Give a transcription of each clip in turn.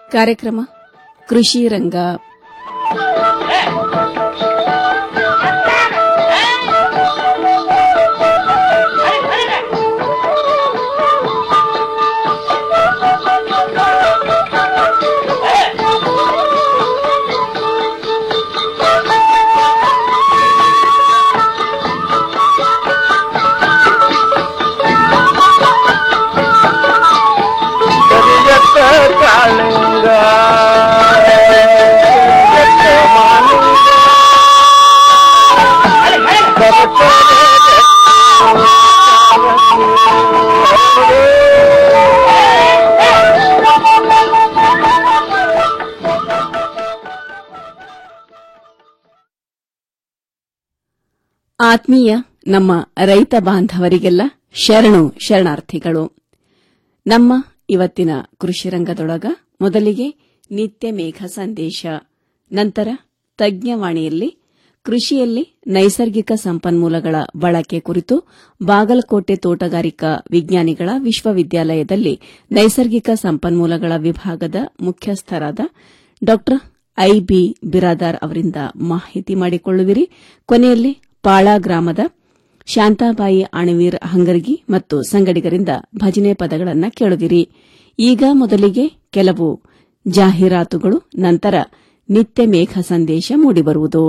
ಕಾರ್ಯಕ್ರಮ ಕೃಷಿ ರಂಗ ಕರಿಯತ್ತ ಕಾಳಿಂಗ ಕರಿಯತ್ತ ಮಾಲಿಂಗ ಆತ್ಮೀಯ ನಮ್ಮ ರೈತ ಬಾಂಧವರಿಗೆಲ್ಲ ಶರಣು ಶರಣಾರ್ಥಿಗಳು ನಮ್ಮ ಇವತ್ತಿನ ಕೃಷಿ ರಂಗದೊಳಗ ಮೊದಲಿಗೆ ನಿತ್ಯ ಮೇಘ ಸಂದೇಶ ನಂತರ ತಜ್ಞವಾಣಿಯಲ್ಲಿ ಕೃಷಿಯಲ್ಲಿ ನೈಸರ್ಗಿಕ ಸಂಪನ್ಮೂಲಗಳ ಬಳಕೆ ಕುರಿತು ಬಾಗಲಕೋಟೆ ತೋಟಗಾರಿಕಾ ವಿಜ್ಞಾನಿಗಳ ವಿಶ್ವವಿದ್ಯಾಲಯದಲ್ಲಿ ನೈಸರ್ಗಿಕ ಸಂಪನ್ಮೂಲಗಳ ವಿಭಾಗದ ಮುಖ್ಯಸ್ಥರಾದ ಡಾ ಐಬಿ ಬಿರಾದಾರ್ ಅವರಿಂದ ಮಾಹಿತಿ ಮಾಡಿಕೊಳ್ಳುವಿರಿ ಕೊನೆಯಲ್ಲಿ ಪಾಳಾ ಗ್ರಾಮದ ಶಾಂತಾಬಾಯಿ ಅಣವೀರ್ ಹಂಗರ್ಗಿ ಮತ್ತು ಸಂಗಡಿಗರಿಂದ ಭಜನೆ ಪದಗಳನ್ನು ಕೇಳುವಿರಿ ಈಗ ಮೊದಲಿಗೆ ಕೆಲವು ಜಾಹೀರಾತುಗಳು ನಂತರ ನಿತ್ಯ ಮೇಘ ಸಂದೇಶ ಮೂಡಿಬರುವುದು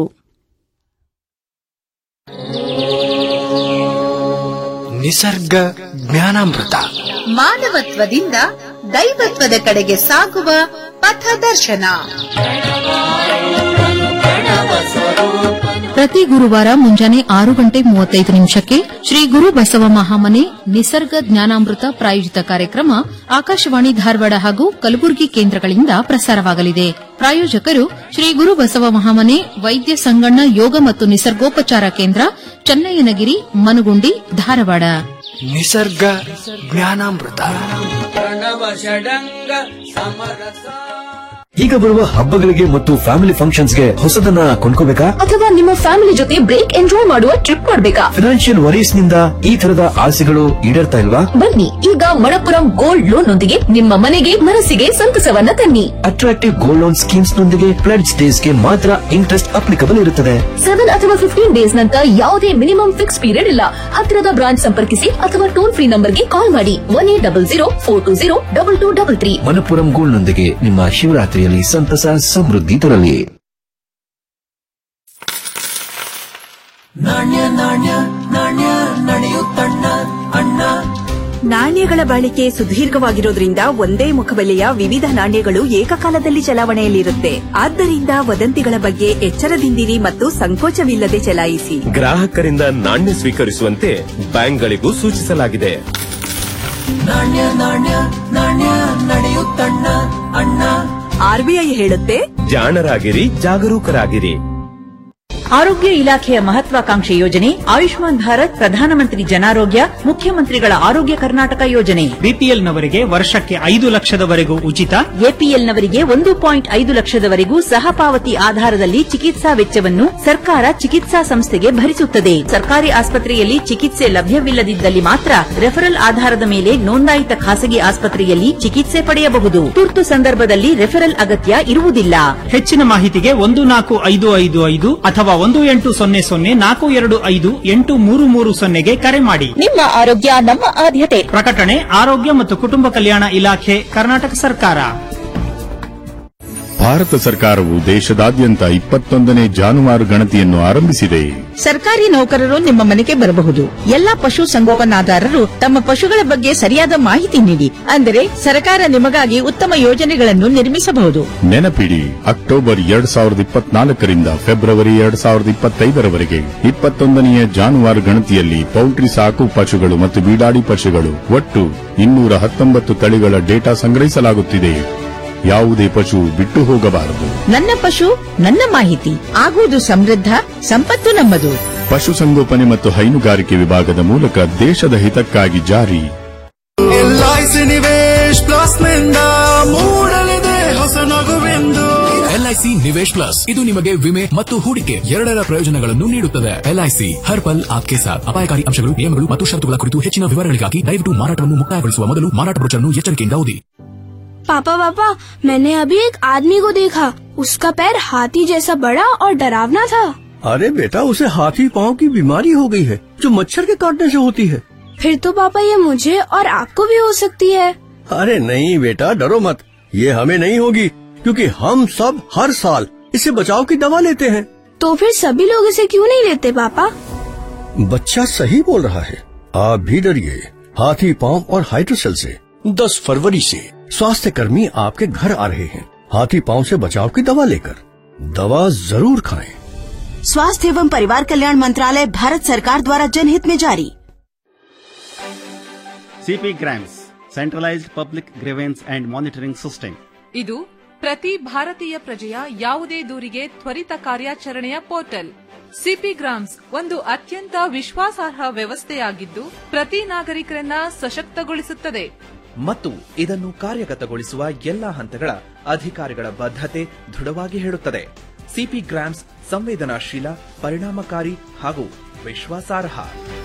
ನಿಸರ್ಗ ಜ್ಞಾನಾಮೃತ ಮಾನವತ್ವದಿಂದ ದೈವತ್ವದ ಕಡೆಗೆ ಸಾಗುವ ಪಥದರ್ಶನ ಪ್ರತಿ ಗುರುವಾರ ಮುಂಜಾನೆ ಆರು ಗಂಟೆ ಮೂವತ್ತೈದು ನಿಮಿಷಕ್ಕೆ ಶ್ರೀ ಗುರು ಬಸವ ಮಹಾಮನೆ ನಿಸರ್ಗ ಜ್ಞಾನಾಮೃತ ಪ್ರಾಯೋಜಿತ ಕಾರ್ಯಕ್ರಮ ಆಕಾಶವಾಣಿ ಧಾರವಾಡ ಹಾಗೂ ಕಲಬುರಗಿ ಕೇಂದ್ರಗಳಿಂದ ಪ್ರಸಾರವಾಗಲಿದೆ ಪ್ರಾಯೋಜಕರು ಶ್ರೀ ಗುರು ಬಸವ ಮಹಾಮನೆ ವೈದ್ಯ ಸಂಗಣ್ಣ ಯೋಗ ಮತ್ತು ನಿಸರ್ಗೋಪಚಾರ ಕೇಂದ್ರ ಚನ್ನಯ್ಯನಗಿರಿ ಮನುಗುಂಡಿ ಧಾರವಾಡ ನಿಸರ್ಗ ಜ್ಞಾನಾಮೃತ ಈಗ ಬರುವ ಹಬ್ಬಗಳಿಗೆ ಮತ್ತು ಫ್ಯಾಮಿಲಿ ಫಂಕ್ಷನ್ಸ್ಗೆ ಹೊಸದನ್ನ ಕೊಂಡ್ಕೋಬೇಕಾ ಅಥವಾ ನಿಮ್ಮ ಫ್ಯಾಮಿಲಿ ಜೊತೆ ಬ್ರೇಕ್ ಎಂಜಾಯ್ ಮಾಡುವ ಟ್ರಿಪ್ ಮಾಡ್ಬೇಕಾ ಫಿನಾನ್ಷಿಯಲ್ ವರೀಸ್ ನಿಂದ ಈ ತರದ ಆಸೆಗಳು ಈಡೇರ್ತಾ ಇಲ್ವಾ ಬನ್ನಿ ಈಗ ಮಣಪುರಂ ಗೋಲ್ಡ್ ಲೋನ್ ನೊಂದಿಗೆ ನಿಮ್ಮ ಮನೆಗೆ ಮನಸ್ಸಿಗೆ ಸಂತಸವನ್ನ ತನ್ನಿ ಅಟ್ರಾಕ್ಟಿವ್ ಗೋಲ್ಡ್ ಲೋನ್ ಸ್ಕೀಮ್ಸ್ ನೊಂದಿಗೆ ಪ್ಲೆಡ್ಸ್ ಡೇಸ್ ಗೆ ಮಾತ್ರ ಇಂಟ್ರೆಸ್ಟ್ ಅಪ್ಲಿಕಬಲ್ ಇರುತ್ತದೆ ಸೆವೆನ್ ಅಥವಾ ಫಿಫ್ಟೀನ್ ಡೇಸ್ ನಂತರ ಯಾವುದೇ ಮಿನಿಮಮ್ ಫಿಕ್ಸ್ ಪೀರಿಯಡ್ ಇಲ್ಲ ಹತ್ತಿರದ ಬ್ರಾಂಚ್ ಸಂಪರ್ಕಿಸಿ ಅಥವಾ ಟೋಲ್ ಫ್ರೀ ನಂಬರ್ಗೆ ಕಾಲ್ ಮಾಡಿ one eight double zero four two zero double two double three Manappuram gold ನೊಂದಿಗೆ ನಿಮ್ಮ ಶಿವರಾತ್ರಿಯಲ್ಲಿ ಸಂತಸ ಸಮೃದ್ಧಿ ತರಲಿ ನಾಣ್ಯಗಳ ಬಾಳಿಕೆ ಸುದೀರ್ಘವಾಗಿರೋದ್ರಿಂದ ಒಂದೇ ಮುಖಬೆಲೆಯ ವಿವಿಧ ನಾಣ್ಯಗಳು ಏಕಕಾಲದಲ್ಲಿ ಚಲಾವಣೆಯಲ್ಲಿರುತ್ತೆ ಆದ್ದರಿಂದ ವದಂತಿಗಳ ಬಗ್ಗೆ ಎಚ್ಚರದಿಂದಿರಿ ಮತ್ತು ಸಂಕೋಚವಿಲ್ಲದೆ ಚಲಾಯಿಸಿ ಗ್ರಾಹಕರಿಂದ ನಾಣ್ಯ ಸ್ವೀಕರಿಸುವಂತೆ ಬ್ಯಾಂಕ್ಗಳಿಗೂ ಸೂಚಿಸಲಾಗಿದೆ ಆರ್ಬಿಐ ಹೇಳುತ್ತೆ ಜಾಣರಾಗಿರಿ ಜಾಗರೂಕರಾಗಿರಿ ಆರೋಗ್ಯ ಇಲಾಖೆಯ ಮಹತ್ವಾಕಾಂಕ್ಷೆ ಯೋಜನೆ ಆಯುಷ್ಮಾನ್ ಭಾರತ್ ಪ್ರಧಾನಮಂತ್ರಿ ಜನಾರೋಗ್ಯ ಮುಖ್ಯಮಂತ್ರಿಗಳ ಆರೋಗ್ಯ ಕರ್ನಾಟಕ ಯೋಜನೆ ಬಿಪಿಎಲ್ನವರಿಗೆ ವರ್ಷಕ್ಕೆ ಐದು ಲಕ್ಷದವರೆಗೂ ಉಚಿತ ಎಪಿಎಲ್ನವರಿಗೆ ಒಂದು ಪಾಯಿಂಟ್ ಐದು ಲಕ್ಷದವರೆಗೂ ಸಹಪಾವತಿ ಆಧಾರದಲ್ಲಿ ಚಿಕಿತ್ಸಾ ವೆಚ್ಚವನ್ನು ಸರ್ಕಾರ ಚಿಕಿತ್ಸಾ ಸಂಸ್ಥೆಗೆ ಭರಿಸುತ್ತದೆ ಸರ್ಕಾರಿ ಆಸ್ಪತ್ರೆಯಲ್ಲಿ ಚಿಕಿತ್ಸೆ ಲಭ್ಯವಿಲ್ಲದಿದ್ದಲ್ಲಿ ಮಾತ್ರ ರೆಫರಲ್ ಆಧಾರದ ಮೇಲೆ ನೋಂದಾಯಿತ ಖಾಸಗಿ ಆಸ್ಪತ್ರೆಯಲ್ಲಿ ಚಿಕಿತ್ಸೆ ಪಡೆಯಬಹುದು ತುರ್ತು ಸಂದರ್ಭದಲ್ಲಿ ರೆಫರಲ್ ಅಗತ್ಯ ಇರುವುದಿಲ್ಲ ಹೆಚ್ಚಿನ ಮಾಹಿತಿಗೆ ಒಂದು ನಾಲ್ಕು ಐದು ಐದು ಐದು ಅಥವಾ ಒಂದು ಎಂಟು ಸೊನ್ನೆ ಸೊನ್ನೆ ನಾಲ್ಕು ಎರಡು ಐದು ಎಂಟು ಮೂರು ಮೂರು ಸೊನ್ನೆಗೆ ಕರೆ ಮಾಡಿ ನಿಮ್ಮ ಆರೋಗ್ಯ ನಮ್ಮ ಆದ್ಯತೆ ಪ್ರಕಟಣೆ ಆರೋಗ್ಯ ಮತ್ತು ಕುಟುಂಬ ಕಲ್ಯಾಣ ಇಲಾಖೆ ಕರ್ನಾಟಕ ಸರ್ಕಾರ ಭಾರತ ಸರ್ಕಾರವು ದೇಶದಾದ್ಯಂತ ಇಪ್ಪತ್ತೊಂದನೇ ಜಾನುವಾರು ಗಣತಿಯನ್ನು ಆರಂಭಿಸಿದೆ ಸರ್ಕಾರಿ ನೌಕರರು ನಿಮ್ಮ ಮನೆಗೆ ಬರಬಹುದು ಎಲ್ಲಾ ಪಶು ಸಂಗೋಪನಾದಾರರು ತಮ್ಮ ಪಶುಗಳ ಬಗ್ಗೆ ಸರಿಯಾದ ಮಾಹಿತಿ ನೀಡಿ ಅಂದರೆ ಸರ್ಕಾರ ನಿಮಗಾಗಿ ಉತ್ತಮ ಯೋಜನೆಗಳನ್ನು ನಿರ್ಮಿಸಬಹುದು ನೆನಪಿಡಿ ಅಕ್ಟೋಬರ್ ಎರಡ್ ಸಾವಿರದ ಇಪ್ಪತ್ನಾಲ್ಕರಿಂದ ಫೆಬ್ರವರಿ ಎರಡ್ ಸಾವಿರದ ಇಪ್ಪತ್ತೈದರವರೆಗೆ ಇಪ್ಪತ್ತೊಂದನೆಯ ಜಾನುವಾರು ಗಣತಿಯಲ್ಲಿ ಪೌಲ್ಟ್ರಿ ಸಾಕು ಪಶುಗಳು ಮತ್ತು ಬೀಡಾಡಿ ಪಶುಗಳು ಒಟ್ಟು ಇನ್ನೂರ ಹತ್ತೊಂಬತ್ತು ತಳಿಗಳ ಡೇಟಾ ಸಂಗ್ರಹಿಸಲಾಗುತ್ತಿದೆ ಯಾವುದೇ ಪಶು ಬಿಟ್ಟು ಹೋಗಬಾರದು ನನ್ನ ಪಶು ನನ್ನ ಮಾಹಿತಿ ಆಗುವುದು ಸಮೃದ್ಧ ಸಂಪತ್ತು ನಮ್ಮದು ಪಶುಸಂಗೋಪನೆ ಮತ್ತು ಹೈನುಗಾರಿಕೆ ವಿಭಾಗದ ಮೂಲಕ ದೇಶದ ಹಿತಕ್ಕಾಗಿ ಜಾರಿ ಎಲ್ಐಸಿ ನಿವೇಶ್ ಪ್ಲಸ್ ನಿಂದ ಮೂಡಲಿದೆ ಹೊಸ ನಗುವೆಂದು ಎಲ್ಐಸಿ ನಿವೇಶ್ ಪ್ಲಸ್ ಇದು ನಿಮಗೆ ವಿಮೆ ಮತ್ತು ಹೂಡಿಕೆ ಎರಡರ ಪ್ರಯೋಜನಗಳನ್ನು ನೀಡುತ್ತದೆ ಎಲ್ಐಸಿ ಹರ್ ಪಲ್ ಆಪ್ಕೆ ಸಾಥ್ ಅಪಾಯಕಾರಿ ಅಂಶಗಳು ನಿಯಮಗಳು ಮತ್ತು ಷರತ್ತುಗಳ ಕುರಿತು ಹೆಚ್ಚಿನ ವಿವರಗಳಿಗಾಗಿ ದಯವಿಟ್ಟು ಮಾರಾಟವನ್ನು ಮುಕ್ತಾಯಗೊಳಿಸುವ ಮೊದಲು ಮಾರಾಟ ಬ್ರೋಚರ್ನ್ನು ಎಚ್ಚರಿಕೆಯಿಂದ ಓದಿ पापा पापा मैंने अभी एक आदमी को देखा उसका पैर हाथी जैसा बड़ा और डरावना था अरे बेटा उसे हाथी पाँव की बीमारी हो गई है जो मच्छर के काटने से होती है फिर तो पापा ये मुझे और आपको भी हो सकती है अरे नहीं बेटा डरो मत ये हमें नहीं होगी क्योंकि हम सब हर साल इससे बचाव की दवा लेते हैं तो फिर सभी लोग इसे क्यों नहीं लेते पापा बच्चा सही बोल रहा है आप भी डरिए हाथी पाँव और हाइड्रोसेल से 10 फरवरी से स्वास्थ्य कर्मी आपके घर आ रहे हैं हाथी पाँव से बचाव की दवा लेकर दवा जरूर खाएं स्वास्थ्य एवं परिवार कल्याण मंत्रालय भारत सरकार द्वारा जनहित में जारी C P grams centralised public grievance and monitoring system ಇದು ಪ್ರತಿ ಭಾರತೀಯ ಪ್ರಜೆಯ ಯಾವುದೇ ದೂರಿಗೆ ತ್ವರಿತ ಕಾರ್ಯಾಚರಣೆಯ ಪೋರ್ಟಲ್ ಸಿಪಿ ಗ್ರಾಮ್ಸ್ ಒಂದು ಅತ್ಯಂತ ವಿಶ್ವಾಸಾರ್ಹ ವ್ಯವಸ್ಥೆಯಾಗಿದ್ದು ಪ್ರತಿ ನಾಗರಿಕರನ್ನ ಸಶಕ್ತಗೊಳಿಸುತ್ತದೆ ಮತ್ತು ಇದನ್ನು ಕಾರ್ಯಗತಗೊಳಿಸುವ ಎಲ್ಲಾ ಹಂತಗಳ ಅಧಿಕಾರಿಗಳ ಬದ್ಧತೆ ದೃಢವಾಗಿ ಹೇಳುತ್ತದೆ ಸಿಪಿ ಗ್ರಾಮ್ಸ್ ಸಂವೇದನಾಶೀಲ ಪರಿಣಾಮಕಾರಿ ಹಾಗೂ ವಿಶ್ವಾಸಾರ್ಹ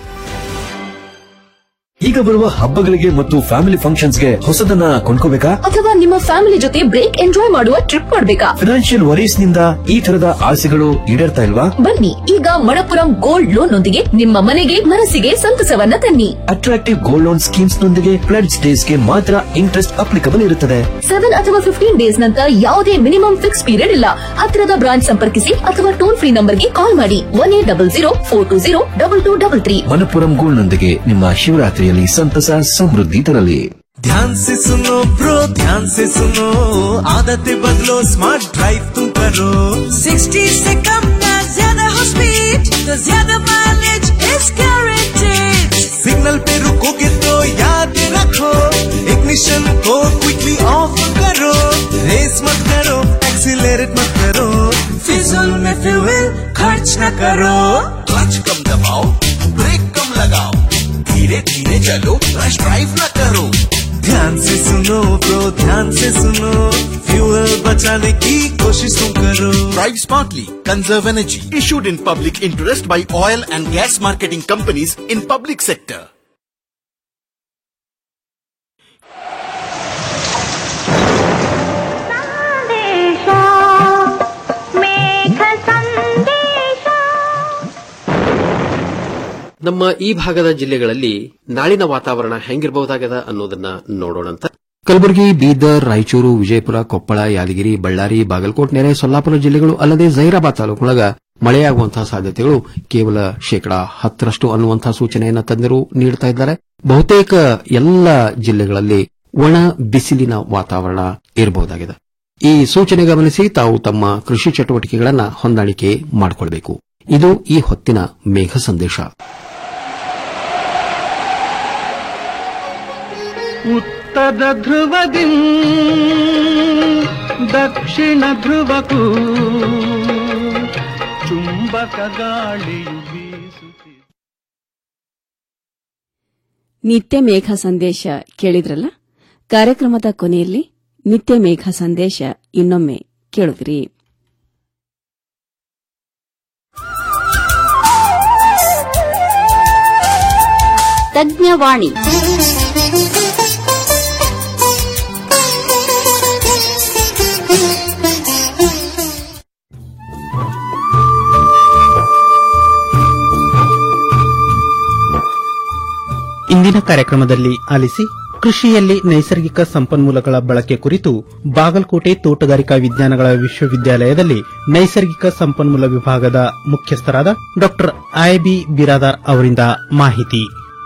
ಈಗ ಬರುವ ಹಬ್ಬಗಳಿಗೆ ಮತ್ತು ಫ್ಯಾಮಿಲಿ ಫಂಕ್ಷನ್ಸ್ಗೆ ಹೊಸದನ್ನ ಕೊಂಡ್ಕೋಬೇಕಾ ಅಥವಾ ನಿಮ್ಮ ಫ್ಯಾಮಿಲಿ ಜೊತೆ ಬ್ರೇಕ್ ಎಂಜಾಯ್ ಮಾಡುವ ಟ್ರಿಪ್ ಮಾಡಬೇಕಾ ಫಿನಾನ್ಷಿಯಲ್ ವರೀಸ್ ನಿಂದ ಈ ತರದ ಆಸೆಗಳು ಈಡೇರ್ತಾ ಇಲ್ವಾ ಬನ್ನಿ ಈಗ ಮಣಪುರಂ ಗೋಲ್ಡ್ ಲೋನ್ ನೊಂದಿಗೆ ನಿಮ್ಮ ಮನೆಗೆ ಮನಸ್ಸಿಗೆ ಸಂತಸವನ್ನ ತನ್ನಿ ಅಟ್ರಾಕ್ಟಿವ್ ಗೋಲ್ಡ್ ಲೋನ್ ಸ್ಕೀಮ್ಸ್ ನೊಂದಿಗೆ ಪ್ಲಡ್ಸ್ ಡೇಸ್ಗೆ ಮಾತ್ರ ಇಂಟ್ರೆಸ್ಟ್ ಅಪ್ಲಿಕಬಲ್ ಇರುತ್ತದೆ ಸೆವೆನ್ ಅಥವಾ ಫಿಫ್ಟೀನ್ ಡೇಸ್ ನಂತರ ಯಾವುದೇ ಮಿನಿಮಮ್ ಫಿಕ್ಸ್ ಪೀರಿಯಡ್ ಇಲ್ಲ ಹತ್ತಿರದ ಬ್ರಾಂಚ್ ಸಂಪರ್ಕಿಸಿ ಅಥವಾ ಟೋಲ್ ಫ್ರೀ ನಂಬರ್ಗೆ ಕಾಲ್ ಮಾಡಿ one eight double zero four two zero double two double three Manappuram gold ನೊಂದಿಗೆ ನಿಮ್ಮ ಶಿವರಾತ್ರಿಯಲ್ಲಿ ಸಂತಸ ಸಮೃದ್ಧಿ ತರಲಿ ध्यान से सुनो ब्रो ध्यान से सुनो आदतें बदलो स्मार्ट ड्राइव तुम करो 60 से कम ना ज्यादा हो स्पीड तो ज्यादा माइलेज इज गारंटेड सिग्नल पे रुकोगे तो याद रखो इग्निशन को क्विकली ऑफ करो रेस मत करो एक्सीलरेट मत करो फिजूल में फ्यूल खर्च न करो क्लच कम दबाओ ब्रेक कम लगाओ धीरे धीरे चलो रश ड्राइव न करो ध्यान से सुनो ब्रो ध्यान से सुनो फ्यूल बचाने की कोशिश तुम करो Drive smartly. Conserve energy. Issued in public interest by oil and gas marketing companies in public sector. ನಮ್ಮ ಈ ಭಾಗದ ಜಿಲ್ಲೆಗಳಲ್ಲಿ ನಾಳಿನ ವಾತಾವರಣ ಹೆಂಗಿರಬಹುದಾಗದ ಅನ್ನೋದನ್ನ ನೋಡೋಣಂತ ಕಲಬುರಗಿ ಬೀದರ್ ರಾಯಚೂರು ವಿಜಯಪುರ ಕೊಪ್ಪಳ ಯಾದಗಿರಿ ಬಳ್ಳಾರಿ ಬಾಗಲಕೋಟ್ ನೆರೆ ಸೊಲ್ಲಾಪುರ ಜಿಲ್ಲೆಗಳು ಅಲ್ಲದೆ ಜೈರಾಬಾದ್ ತಾಲೂಕೊಳಗ ಮಳೆಯಾಗುವಂತಹ ಸಾಧ್ಯತೆಗಳು ಕೇವಲ ಶೇಕಡಾ ಹತ್ತರಷ್ಟು ಅನ್ನುವಂತಹ ಸೂಚನೆಯನ್ನು ತಜ್ಞರು ನೀಡುತ್ತಾ ಇದ್ದಾರೆ ಬಹುತೇಕ ಎಲ್ಲ ಜಿಲ್ಲೆಗಳಲ್ಲಿ ಒಣ ಬಿಸಿಲಿನ ವಾತಾವರಣ ಇರಬಹುದಾಗಿದೆ ಈ ಸೂಚನೆ ಗಮನಿಸಿ ತಾವು ತಮ್ಮ ಕೃಷಿ ಚಟುವಟಿಕೆಗಳನ್ನ ಹೊಂದಾಣಿಕೆ ಮಾಡಿಕೊಳ್ಳಬೇಕು ಇದು ಈ ಹೊತ್ತಿನ ಮೇಘ ಸಂದೇಶ ಉತ್ತರ ಧ್ರುವದಿ ದಕ್ಷಿಣ ಧ್ರುವಕ್ಕೂ ಚುಂಬಕ ಗಾಳಿಯು ಬೀಸುತ್ತಿದೆ ನಿತ್ಯ ಮೇಘ ಸಂದೇಶ ಕೇಳಿದ್ರಲ್ಲ ಕಾರ್ಯಕ್ರಮದ ಕೊನೆಯಲ್ಲಿ ನಿತ್ಯ ಮೇಘ ಸಂದೇಶ ಇನ್ನೊಮ್ಮೆ ಕೇಳುವಿರಿ ತಜ್ಞವಾಣಿ ಇಂದಿನ ಕಾರ್ಯಕ್ರಮದಲ್ಲಿ ಆಲಿಸಿ ಕೃಷಿಯಲ್ಲಿ ನೈಸರ್ಗಿಕ ಸಂಪನ್ಮೂಲಗಳ ಬಳಕೆ ಕುರಿತು ಬಾಗಲಕೋಟೆ ತೋಟಗಾರಿಕಾ ವಿಜ್ಞಾನಗಳ ವಿಶ್ವವಿದ್ಯಾಲಯದಲ್ಲಿ ನೈಸರ್ಗಿಕ ಸಂಪನ್ಮೂಲ ವಿಭಾಗದ ಮುಖ್ಯಸ್ಥರಾದ ಡಾ ಐಬಿ ಬಿರಾದಾರ್ ಅವರಿಂದ ಮಾಹಿತಿ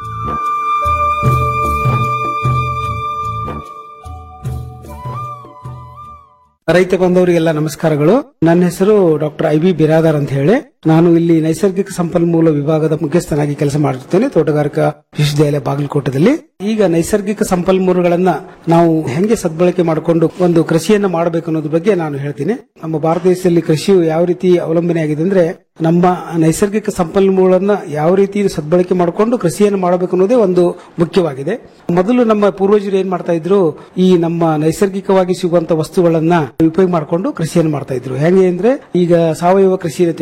ರೈತ ಬಾಂಧವರಿಗೆಲ್ಲ ನಮಸ್ಕಾರಗಳು ನನ್ನ ಹೆಸರು ಡಾಕ್ಟರ್ ಐ ಬಿ ಬಿರಾದಾರ್ ಅಂತ ಹೇಳಿ ನಾನು ಇಲ್ಲಿ ನೈಸರ್ಗಿಕ ಸಂಪನ್ಮೂಲ ವಿಭಾಗದ ಮುಖ್ಯಸ್ಥನಾಗಿ ಕೆಲಸ ಮಾಡುತ್ತೇನೆ ತೋಟಗಾರಿಕಾ ವಿಶ್ವವಿದ್ಯಾಲಯ ಬಾಗಲಕೋಟದಲ್ಲಿ ಈಗ ನೈಸರ್ಗಿಕ ಸಂಪನ್ಮೂಲಗಳನ್ನ ನಾವು ಹೆಂಗೆ ಸದ್ಬಳಕೆ ಮಾಡಿಕೊಂಡು ಒಂದು ಕೃಷಿಯನ್ನ ಮಾಡಬೇಕು ಅನ್ನೋದ್ರ ಬಗ್ಗೆ ನಾನು ಹೇಳ್ತೀನಿ ನಮ್ಮ ಭಾರತ ದೇಶದಲ್ಲಿ ಕೃಷಿಯು ಯಾವ ರೀತಿ ಅವಲಂಬನೆ ಆಗಿದೆ ಅಂದ್ರೆ ನಮ್ಮ ನೈಸರ್ಗಿಕ ಸಂಪನ್ಮೂಲನ್ನ ಯಾವ ರೀತಿ ಸದ್ಬಳಕೆ ಮಾಡಿಕೊಂಡು ಕೃಷಿಯನ್ನು ಮಾಡಬೇಕು ಅನ್ನೋದೇ ಒಂದು ಮುಖ್ಯವಾಗಿದೆ ಮೊದಲು ನಮ್ಮ ಪೂರ್ವಜರು ಏನ್ ಮಾಡ್ತಾ ಇದ್ರು ಈ ನಮ್ಮ ನೈಸರ್ಗಿಕವಾಗಿ ಸಿಗುವಂತ ವಸ್ತುಗಳನ್ನ ಉಪಯೋಗ ಮಾಡಿಕೊಂಡು ಕೃಷಿಯನ್ನು ಮಾಡ್ತಾ ಇದ್ರು ಹೆಂಗೆ ಅಂದ್ರೆ ಈಗ ಸಾವಯವ ಕೃಷಿ ಅಂತ ತಿಳ್ಕೊಟ್ರೆ ಸಾವಯವ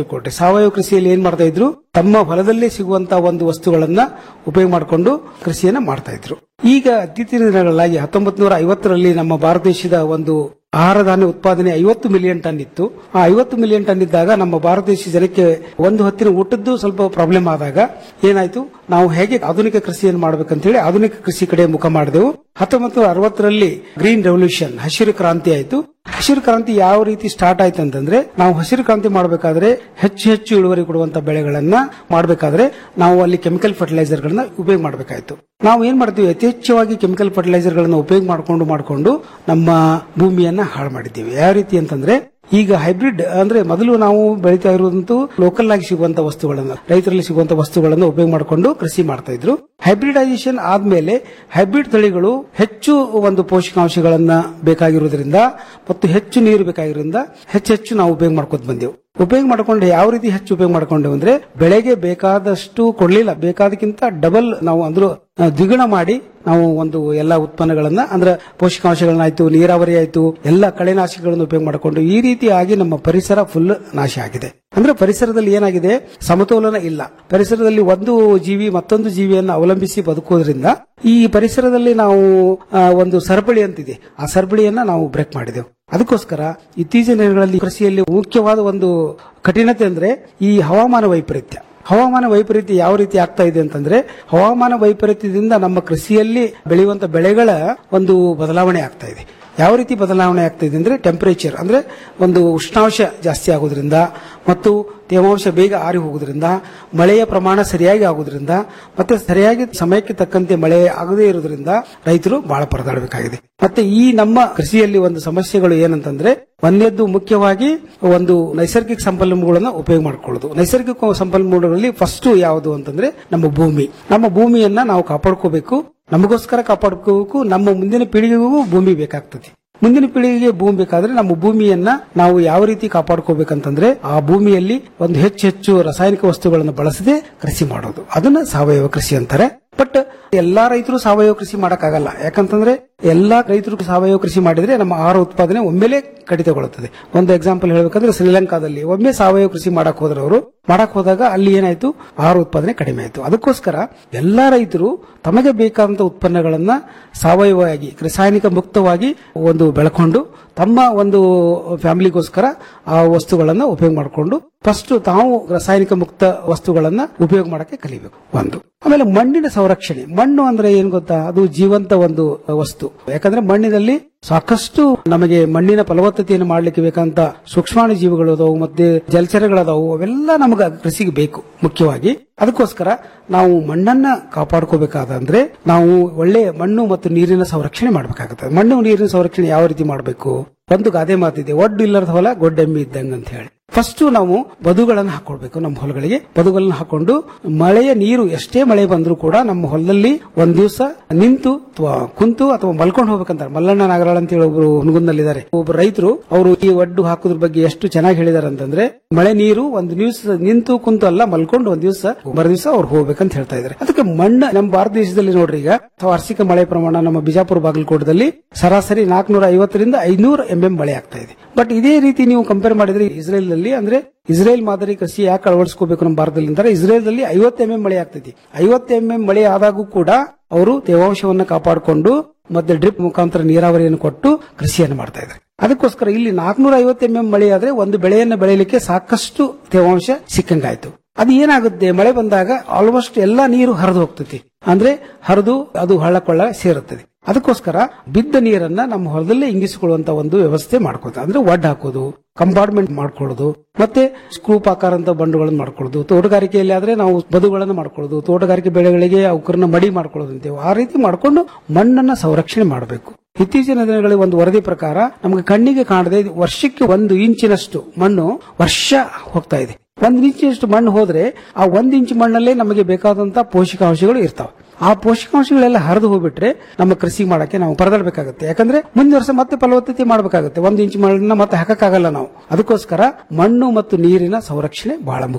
ಸಾವಯವ ಕೃಷಿಯಲ್ಲಿ ಏನ್ ಮಾಡ್ತಾ ಇದ್ರು ತಮ್ಮ ಹೊಲದಲ್ಲೇ ಸಿಗುವಂತಹ ಒಂದು ವಸ್ತುಗಳನ್ನ ಉಪಯೋಗ ಮಾಡಿಕೊಂಡು ಕೃಷಿಯನ್ನ ಮಾಡ್ತಾ ಇದ್ರು ಈಗ ಇತ್ತೀಚಿನ ದಿನಗಳಲ್ಲಿ ಹತ್ತೊಂಬತ್ ನೂರ ಐವತ್ತರಲ್ಲಿ ನಮ್ಮ ಭಾರತ ದೇಶದ ಒಂದು ಆಹಾರ ಧಾನ್ಯ ಉತ್ಪಾದನೆ ಐವತ್ತು ಮಿಲಿಯನ್ ಟನ್ ಇತ್ತು ಆ ಐವತ್ತು ಮಿಲಿಯನ್ ಟನ್ ಇದ್ದಾಗ ನಮ್ಮ ಭಾರತ ದೇಶ ಜನಕ್ಕೆ ಒಂದು ಹೊತ್ತಿನ ಊಟದ್ದು ಸ್ವಲ್ಪ ಪ್ರಾಬ್ಲಮ್ ಆದಾಗ ಏನಾಯ್ತು ನಾವು ಹೇಗೆ ಆಧುನಿಕ ಕೃಷಿಯನ್ನು ಮಾಡ್ಬೇಕಂತ ಹೇಳಿ ಆಧುನಿಕ ಕೃಷಿ ಕಡೆ ಮುಖ ಮಾಡಿದೆವು ಹತ್ತೊಂಬತ್ತು ಅರವತ್ತರಲ್ಲಿ ಗ್ರೀನ್ ರೆವಲ್ಯೂಷನ್ ಹಸಿರು ಕ್ರಾಂತಿ ಆಯ್ತು ಹಸಿರು ಕ್ರಾಂತಿ ಯಾವ ರೀತಿ ಸ್ಟಾರ್ಟ್ ಆಯ್ತು ಅಂತಂದ್ರೆ ನಾವು ಹಸಿರು ಕ್ರಾಂತಿ ಮಾಡಬೇಕಾದ್ರೆ ಹೆಚ್ಚು ಹೆಚ್ಚು ಇಳುವರಿ ಕೊಡುವಂತ ಬೆಳೆಗಳನ್ನ ಮಾಡಬೇಕಾದ್ರೆ ನಾವು ಅಲ್ಲಿ ಕೆಮಿಕಲ್ ಫರ್ಟಿಲೈಸರ್ ಗಳನ್ನ ಉಪಯೋಗ ಮಾಡಬೇಕಾಯ್ತು ನಾವು ಏನ್ ಮಾಡ್ತೀವಿ ಯಥೇಚ್ಛವಾಗಿ ಕೆಮಿಕಲ್ ಫರ್ಟಿಲೈಸರ್ ಗಳನ್ನ ಉಪಯೋಗ ಮಾಡಿಕೊಂಡು ಮಾಡಿಕೊಂಡು ನಮ್ಮ ಭೂಮಿಯನ್ನ ಹಾಳು ಮಾಡಿದ್ದೀವಿ ಯಾವ ರೀತಿ ಅಂತಂದ್ರೆ ಈಗ ಹೈಬ್ರಿಡ್ ಅಂದ್ರೆ ಮೊದಲು ನಾವು ಬೆಳೀತಾ ಇರುವಂತೂ ಲೋಕಲ್ ಆಗಿ ಸಿಗುವಂತ ವಸ್ತುಗಳನ್ನ ರೈತರಲ್ಲಿ ಸಿಗುವಂತ ವಸ್ತುಗಳನ್ನ ಉಪಯೋಗ ಮಾಡಿಕೊಂಡು ಕೃಷಿ ಮಾಡ್ತಾ ಇದ್ರು ಹೈಬ್ರಿಡೈಸೇಷನ್ ಆದ್ಮೇಲೆ ಹೈಬ್ರಿಡ್ ತಳಿಗಳು ಹೆಚ್ಚು ಒಂದು ಪೋಷಕಾಂಶಗಳನ್ನ ಬೇಕಾಗಿರೋದ್ರಿಂದ ಮತ್ತು ಹೆಚ್ಚು ನೀರು ಬೇಕಾಗಿರೋದ್ರಿಂದ ಹೆಚ್ಚೆಚ್ಚು ನಾವು ಉಪಯೋಗ ಮಾಡ್ಕೊತ ಬಂದೆವು ಉಪಯೋಗ ಮಾಡ್ಕೊಂಡು ಯಾವ ರೀತಿ ಹೆಚ್ಚು ಉಪಯೋಗ ಮಾಡ್ಕೊಂಡೆವು ಅಂದ್ರೆ ಬೆಳೆಗೆ ಬೇಕಾದಷ್ಟು ಕೊಡ್ಲಿಲ್ಲ ಬೇಕಾದಕ್ಕಿಂತ ಡಬಲ್ ನಾವು ಅಂದ್ರು ಆ, ದ್ವಿಗುಣ ಮಾಡಿ ನಾವು ಒಂದು ಎಲ್ಲಾ ಉತ್ಪನ್ನಗಳನ್ನ ಅಂದ್ರೆ ಪೋಷಕಾಂಶಗಳನ್ನ ಆಯ್ತು ನೀರಾವರಿ ಆಯ್ತು ಎಲ್ಲ ಕಳೆನಾಶಕಗಳನ್ನು ಉಪಯೋಗ ಮಾಡಿಕೊಂಡು ಈ ರೀತಿಯಾಗಿ ನಮ್ಮ ಪರಿಸರ ಫುಲ್ ನಾಶ ಆಗಿದೆ ಅಂದ್ರೆ ಪರಿಸರದಲ್ಲಿ ಏನಾಗಿದೆ ಸಮತೋಲನ ಇಲ್ಲ ಪರಿಸರದಲ್ಲಿ ಒಂದು ಜೀವಿ ಮತ್ತೊಂದು ಜೀವಿಯನ್ನು ಅವಲಂಬಿಸಿ ಬದುಕೋದ್ರಿಂದ ಈ ಪರಿಸರದಲ್ಲಿ ನಾವು ಆ, ಒಂದು ಸರಪಳಿ ಅಂತಿದೆ ಆ ಸರಪಳಿಯನ್ನ ನಾವು ಬ್ರೇಕ್ ಮಾಡಿದೆವು ಅದಕ್ಕೋಸ್ಕರ ಇತ್ತೀಚಿನ ದಿನಗಳಲ್ಲಿ ಕೃಷಿಯಲ್ಲಿ ಮುಖ್ಯವಾದ ಒಂದು ಕಠಿಣತೆ ಅಂದ್ರೆ ಈ ಹವಾಮಾನ ವೈಪರೀತ್ಯ ಹವಾಮಾನ ವೈಪರೀತ್ಯ ಯಾವ ರೀತಿ ಆಗ್ತಾ ಇದೆ ಅಂತಂದ್ರೆ ಹವಾಮಾನ ವೈಪರೀತ್ಯದಿಂದ ನಮ್ಮ ಕೃಷಿಯಲ್ಲಿ ಬೆಳೆಯುವಂತ ಬೆಳೆಗಳ ಒಂದು ಬದಲಾವಣೆ ಆಗ್ತಾ ಇದೆ ಯಾವ ರೀತಿ ಬದಲಾವಣೆ ಆಗ್ತಾ ಇದೆ ಅಂದ್ರೆ ಟೆಂಪರೇಚರ್ ಅಂದ್ರೆ ಒಂದು ಉಷ್ಣಾಂಶ ಜಾಸ್ತಿ ಆಗೋದ್ರಿಂದ ಮತ್ತು ತೇವಾಂಶ ಬೇಗ ಆರಿ ಹೋಗೋದ್ರಿಂದ ಮಳೆಯ ಪ್ರಮಾಣ ಸರಿಯಾಗಿ ಆಗೋದ್ರಿಂದ ಮತ್ತೆ ಸರಿಯಾಗಿ ಸಮಯಕ್ಕೆ ತಕ್ಕಂತೆ ಮಳೆ ಆಗದೇ ಇರೋದ್ರಿಂದ ರೈತರು ಬಹಳ ಪರದಾಡಬೇಕಾಗಿದೆ ಮತ್ತೆ ಈ ನಮ್ಮ ಕೃಷಿಯಲ್ಲಿ ಒಂದು ಸಮಸ್ಯೆಗಳು ಏನಂತಂದ್ರೆ ಒಂದನೇದ್ದು ಮುಖ್ಯವಾಗಿ ಒಂದು ನೈಸರ್ಗಿಕ ಸಂಪನ್ಮೂಲಗಳನ್ನ ಉಪಯೋಗ ಮಾಡ್ಕೊಳ್ಳೋದು ನೈಸರ್ಗಿಕ ಸಂಪನ್ಮೂಲಗಳಲ್ಲಿ ಫಸ್ಟ್ ಯಾವುದು ಅಂತಂದ್ರೆ ನಮ್ಮ ಭೂಮಿ ನಮ್ಮ ಭೂಮಿಯನ್ನ ನಾವು ಕಾಪಾಡ್ಕೋಬೇಕು ನಮಗೋಸ್ಕರ ಕಾಪಾಡ್ಕೋಬೇಕು ನಮ್ಮ ಮುಂದಿನ ಪೀಳಿಗೆಗೂ ಭೂಮಿ ಬೇಕಾಗ್ತದೆ ಮುಂದಿನ ಪೀಳಿಗೆಗೆ ಭೂಮಿ ಬೇಕಾದ್ರೆ ನಮ್ಮ ಭೂಮಿಯನ್ನ ನಾವು ಯಾವ ರೀತಿ ಕಾಪಾಡ್ಕೋಬೇಕಂತಂದ್ರೆ ಆ ಭೂಮಿಯಲ್ಲಿ ಒಂದು ಹೆಚ್ಚು ಹೆಚ್ಚು ರಾಸಾಯನಿಕ ವಸ್ತುಗಳನ್ನು ಬಳಸದೆ ಕೃಷಿ ಮಾಡೋದು ಅದನ್ನ ಸಾವಯವ ಕೃಷಿ ಅಂತಾರೆ ಬಟ್ ಎಲ್ಲಾ ರೈತರು ಸಾವಯವ ಕೃಷಿ ಮಾಡಕ್ಕಾಗಲ್ಲ ಯಾಕಂತಂದ್ರೆ ಎಲ್ಲಾ ರೈತರು ಸಾವಯವ ಕೃಷಿ ಮಾಡಿದ್ರೆ ನಮ್ಮ ಆಹಾರ ಉತ್ಪಾದನೆ ಒಮ್ಮೆಲೆ ಕಡಿತಗೊಳ್ಳುತ್ತದೆ ಒಂದು ಎಕ್ಸಾಂಪಲ್ ಹೇಳ್ಬೇಕಂದ್ರೆ ಶ್ರೀಲಂಕಾದಲ್ಲಿ ಒಮ್ಮೆ ಸಾವಯವ ಕೃಷಿ ಮಾಡಕ್ ಹೋದ್ರೆ ಅವರು ಮಾಡಕ್ ಹೋದಾಗ ಅಲ್ಲಿ ಏನಾಯ್ತು ಆಹಾರ ಉತ್ಪಾದನೆ ಕಡಿಮೆ ಆಯ್ತು ಅದಕ್ಕೋಸ್ಕರ ಎಲ್ಲಾ ರೈತರು ತಮಗೆ ಬೇಕಾದಂತ ಉತ್ಪನ್ನಗಳನ್ನ ಸಾವಯವವಾಗಿ ರಾಸಾಯನಿಕ ಮುಕ್ತವಾಗಿ ಒಂದು ಬೆಳ್ಕೊಂಡು ತಮ್ಮ ಒಂದು ಫ್ಯಾಮಿಲಿಗೋಸ್ಕರ ಆ ವಸ್ತುಗಳನ್ನ ಉಪಯೋಗ ಮಾಡಿಕೊಂಡು ಫಸ್ಟ್ ತಾವು ರಾಸಾಯನಿಕ ಮುಕ್ತ ವಸ್ತುಗಳನ್ನ ಉಪಯೋಗ ಮಾಡಕ್ಕೆ ಕಲಿಬೇಕು ಒಂದು ಆಮೇಲೆ ಮಣ್ಣಿನ ಸಂರಕ್ಷಣೆ ಮಣ್ಣು ಅಂದ್ರೆ ಏನ್ ಗೊತ್ತಾ ಅದು ಜೀವಂತ ಒಂದು ವಸ್ತು ಯಾಕಂದ್ರೆ ಮಣ್ಣಿನಲ್ಲಿ ಸಾಕಷ್ಟು ನಮಗೆ ಮಣ್ಣಿನ ಫಲವತ್ತತೆಯನ್ನು ಮಾಡಲಿಕ್ಕೆ ಬೇಕಂತ ಸೂಕ್ಷ್ಮಾಣು ಜೀವಿಗಳು ಅದಾವು ಮತ್ತೆ ಜಲಚರಗಳದಾವು ಅವೆಲ್ಲ ನಮಗೆ ಕೃಷಿಗೆ ಬೇಕು ಮುಖ್ಯವಾಗಿ ಅದಕ್ಕೋಸ್ಕರ ನಾವು ಮಣ್ಣನ್ನ ಕಾಪಾಡ್ಕೋಬೇಕಾದಂದ್ರೆ ನಾವು ಒಳ್ಳೆಯ ಮಣ್ಣು ಮತ್ತು ನೀರಿನ ಸಂರಕ್ಷಣೆ ಮಾಡಬೇಕಾಗುತ್ತೆ ಮಣ್ಣು ನೀರಿನ ಸಂರಕ್ಷಣೆ ಯಾವ ರೀತಿ ಮಾಡಬೇಕು ಒಂದು ಗಾದೆ ಮಾತಿದೆ ಒಡ್ಡು ಇಲ್ಲದ ಹೊಲ ಗೊಡ್ಡೆಮ್ಮಿ ಇದ್ದಂಗ ಅಂತ ಹೇಳಿ ಫಸ್ಟ್ ನಾವು ಬದುಗಳನ್ನು ಹಾಕೊಳ್ಬೇಕು ನಮ್ಮ ಹೊಲಗಳಿಗೆ ಬದುಗಳನ್ನು ಹಾಕೊಂಡು ಮಳೆಯ ನೀರು ಎಷ್ಟೇ ಮಳೆ ಬಂದರೂ ಕೂಡ ನಮ್ಮ ಹೊಲದಲ್ಲಿ ಒಂದ್ ದಿವಸ ನಿಂತು ಅಥವಾ ಕುಂತು ಅಥವಾ ಮಲ್ಕೊಂಡು ಹೋಗ್ಬೇಕಂತಾರೆ ಮಲ್ಲಣ್ಣ ನಾಗರಾಳ ಅಂತ ಹೇಳಿ ಒಬ್ರು ಹುನಗುಂದಲ್ಲಿದ್ದಾರೆ ಒಬ್ಬರು ರೈತರು ಅವರು ಈ ಒಡ್ಡು ಹಾಕೋದ್ರ ಬಗ್ಗೆ ಎಷ್ಟು ಚೆನ್ನಾಗಿ ಹೇಳಿದಾರೆ ಅಂತಂದ್ರೆ ಮಳೆ ನೀರು ಒಂದು ದಿವಸ ನಿಂತು ಕುಂತು ಅಲ್ಲ ಮಲ್ಕೊಂಡು ಒಂದ್ ದಿವಸ ಮರು ದಿವಸ ಅವ್ರು ಹೋಗ್ಬೇಕಂತ ಹೇಳ್ತಾ ಇದ್ದಾರೆ ಅದಕ್ಕೆ ಮಣ್ಣು ನಮ್ಮ ಭಾರತ ದೇಶದಲ್ಲಿ ನೋಡ್ರಿ ಈಗ ವಾರ್ಷಿಕ ಮಳೆ ಪ್ರಮಾಣ ನಮ್ಮ ಬಿಜಾಪುರ ಬಾಗಲಕೋಟದಲ್ಲಿ ಸರಾಸರಿ ನಾಲ್ಕನೂರ ಐವತ್ತರಿಂದ ಐನೂರು ಎಂಎಂ ಮಳೆ ಆಗ್ತಾ ಇದೆ ಬಟ್ ಇದೇ ರೀತಿ ನೀವು ಕಂಪೇರ್ ಮಾಡಿದ್ರೆ ಇಸ್ರೇಲ್ ನಲ್ಲಿ ಅಂದ್ರೆ ಇಸ್ರೇಲ್ ಮಾದರಿ ಕೃಷಿ ಯಾಕೆ ಅಳವಡಿಸ್ಕೋಬೇಕು ನಮ್ಮ ಭಾರತದಲ್ಲಿ ಅಂದ್ರೆ ಇಸ್ರೇಲ್ದಲ್ಲಿ ಐವತ್ತು ಎಂಎಂ ಮಳೆ ಆಗ್ತೈತಿ ಐವತ್ತು ಎಂಎಂ ಮಳೆ ಆದಾಗೂ ಕೂಡ ಅವರು ತೇವಾಂಶವನ್ನು ಕಾಪಾಡಿಕೊಂಡು ಮತ್ತೆ ಡ್ರಿಪ್ ಮುಖಾಂತರ ನೀರಾವರಿಯನ್ನು ಕೊಟ್ಟು ಕೃಷಿಯನ್ನು ಮಾಡ್ತಾ ಇದ್ದಾರೆ ಅದಕ್ಕೋಸ್ಕರ ಇಲ್ಲಿ ನಾಲ್ಕನೂರ ಐವತ್ತು ಎಂಎಂ ಮಳೆ ಆದ್ರೆ ಒಂದು ಬೆಳೆಯನ್ನು ಬೆಳೆಯಲಿಕ್ಕೆ ಸಾಕಷ್ಟು ತೇವಾಂಶ ಸಿಕ್ಕಂಗಾಯ್ತು ಅದು ಏನಾಗುತ್ತೆ ಮಳೆ ಬಂದಾಗ ಆಲ್ಮೋಸ್ಟ್ ಎಲ್ಲಾ ನೀರು ಹರಿದು ಹೋಗ್ತೈತಿ ಅಂದ್ರೆ ಹರಿದು ಅದು ಹಳ್ಳಕೊಳ್ಳ ಸೇರುತ್ತದೆ ಅದಕ್ಕೋಸ್ಕರ ಬಿದ್ದ ನೀರನ್ನ ನಮ್ಮ ಹೊಲದಲ್ಲೇ ಇಂಗಿಸಿಕೊಳ್ಳುವಂತ ಒಂದು ವ್ಯವಸ್ಥೆ ಮಾಡ್ಕೋತಾರೆ ಅಂದ್ರೆ ಒಡ್ ಹಾಕೋದು ಕಂಪಾರ್ಟ್ಮೆಂಟ್ ಮಾಡ್ಕೊಳ್ಳೋದು ಮತ್ತೆ ಸ್ಕ್ರೂಪ್ ಆಕಾರಂತ ಬಂಡುಗಳನ್ನು ಮಾಡ್ಕೊಳ್ಳೋದು ತೋಟಗಾರಿಕೆಯಲ್ಲಿ ಆದ್ರೆ ನಾವು ಬದುಗಳನ್ನು ಮಾಡ್ಕೊಳ್ಳೋದು ತೋಟಗಾರಿಕೆ ಬೆಳೆಗಳಿಗೆ ಅವಕರನ್ನ ಮಡಿ ಮಾಡ್ಕೊಳ್ಳೋದು ಅಂತೇವೆ ಆ ರೀತಿ ಮಾಡ್ಕೊಂಡು ಮಣ್ಣನ್ನ ಸಂರಕ್ಷಣೆ ಮಾಡಬೇಕು ಇತ್ತೀಚಿನ ದಿನಗಳಲ್ಲಿ ಒಂದು ವರದಿ ಪ್ರಕಾರ ನಮಗೆ ಕಣ್ಣಿಗೆ ಕಾಣದೆ ವರ್ಷಕ್ಕೆ ಒಂದು ಇಂಚಿನಷ್ಟು ಮಣ್ಣು ವರ್ಷ ಹೋಗ್ತಾ ಇದೆ ಒಂದು ಇಂಚಿನಷ್ಟು ಮಣ್ಣು ಹೋದ್ರೆ ಆ ಒಂದು ಇಂಚು ಮಣ್ಣಲ್ಲೇ ನಮಗೆ ಬೇಕಾದಂತ ಪೋಷಕಾಂಶಗಳು ಇರ್ತಾವೆ ಆ ಪೋಷಕಾಂಶಗಳೆಲ್ಲ ಹರಿದು ಹೋಗ್ಬಿಟ್ರೆ ನಮ್ಮ ಕೃಷಿ ಮಾಡಕ್ಕೆ ನಾವು ಪರದಾಡಬೇಕಾಗುತ್ತೆ ಯಾಕಂದ್ರೆ ಮುಂದಿನ ವರ್ಷ ಮತ್ತೆ ಫಲವತ್ತತೆ ಮಾಡಬೇಕಾಗುತ್ತೆ ಒಂದು ಇಂಚು ಮಣ್ಣನ್ನ ಮತ್ತೆ ಹಾಕಕ್ಕಾಗಲ್ಲ ನಾವು ಅದಕ್ಕೋಸ್ಕರ ಮಣ್ಣು ಮತ್ತು ನೀರಿನ ಸಂರಕ್ಷಣೆ ಬಹಳ ಮುಖ್ಯ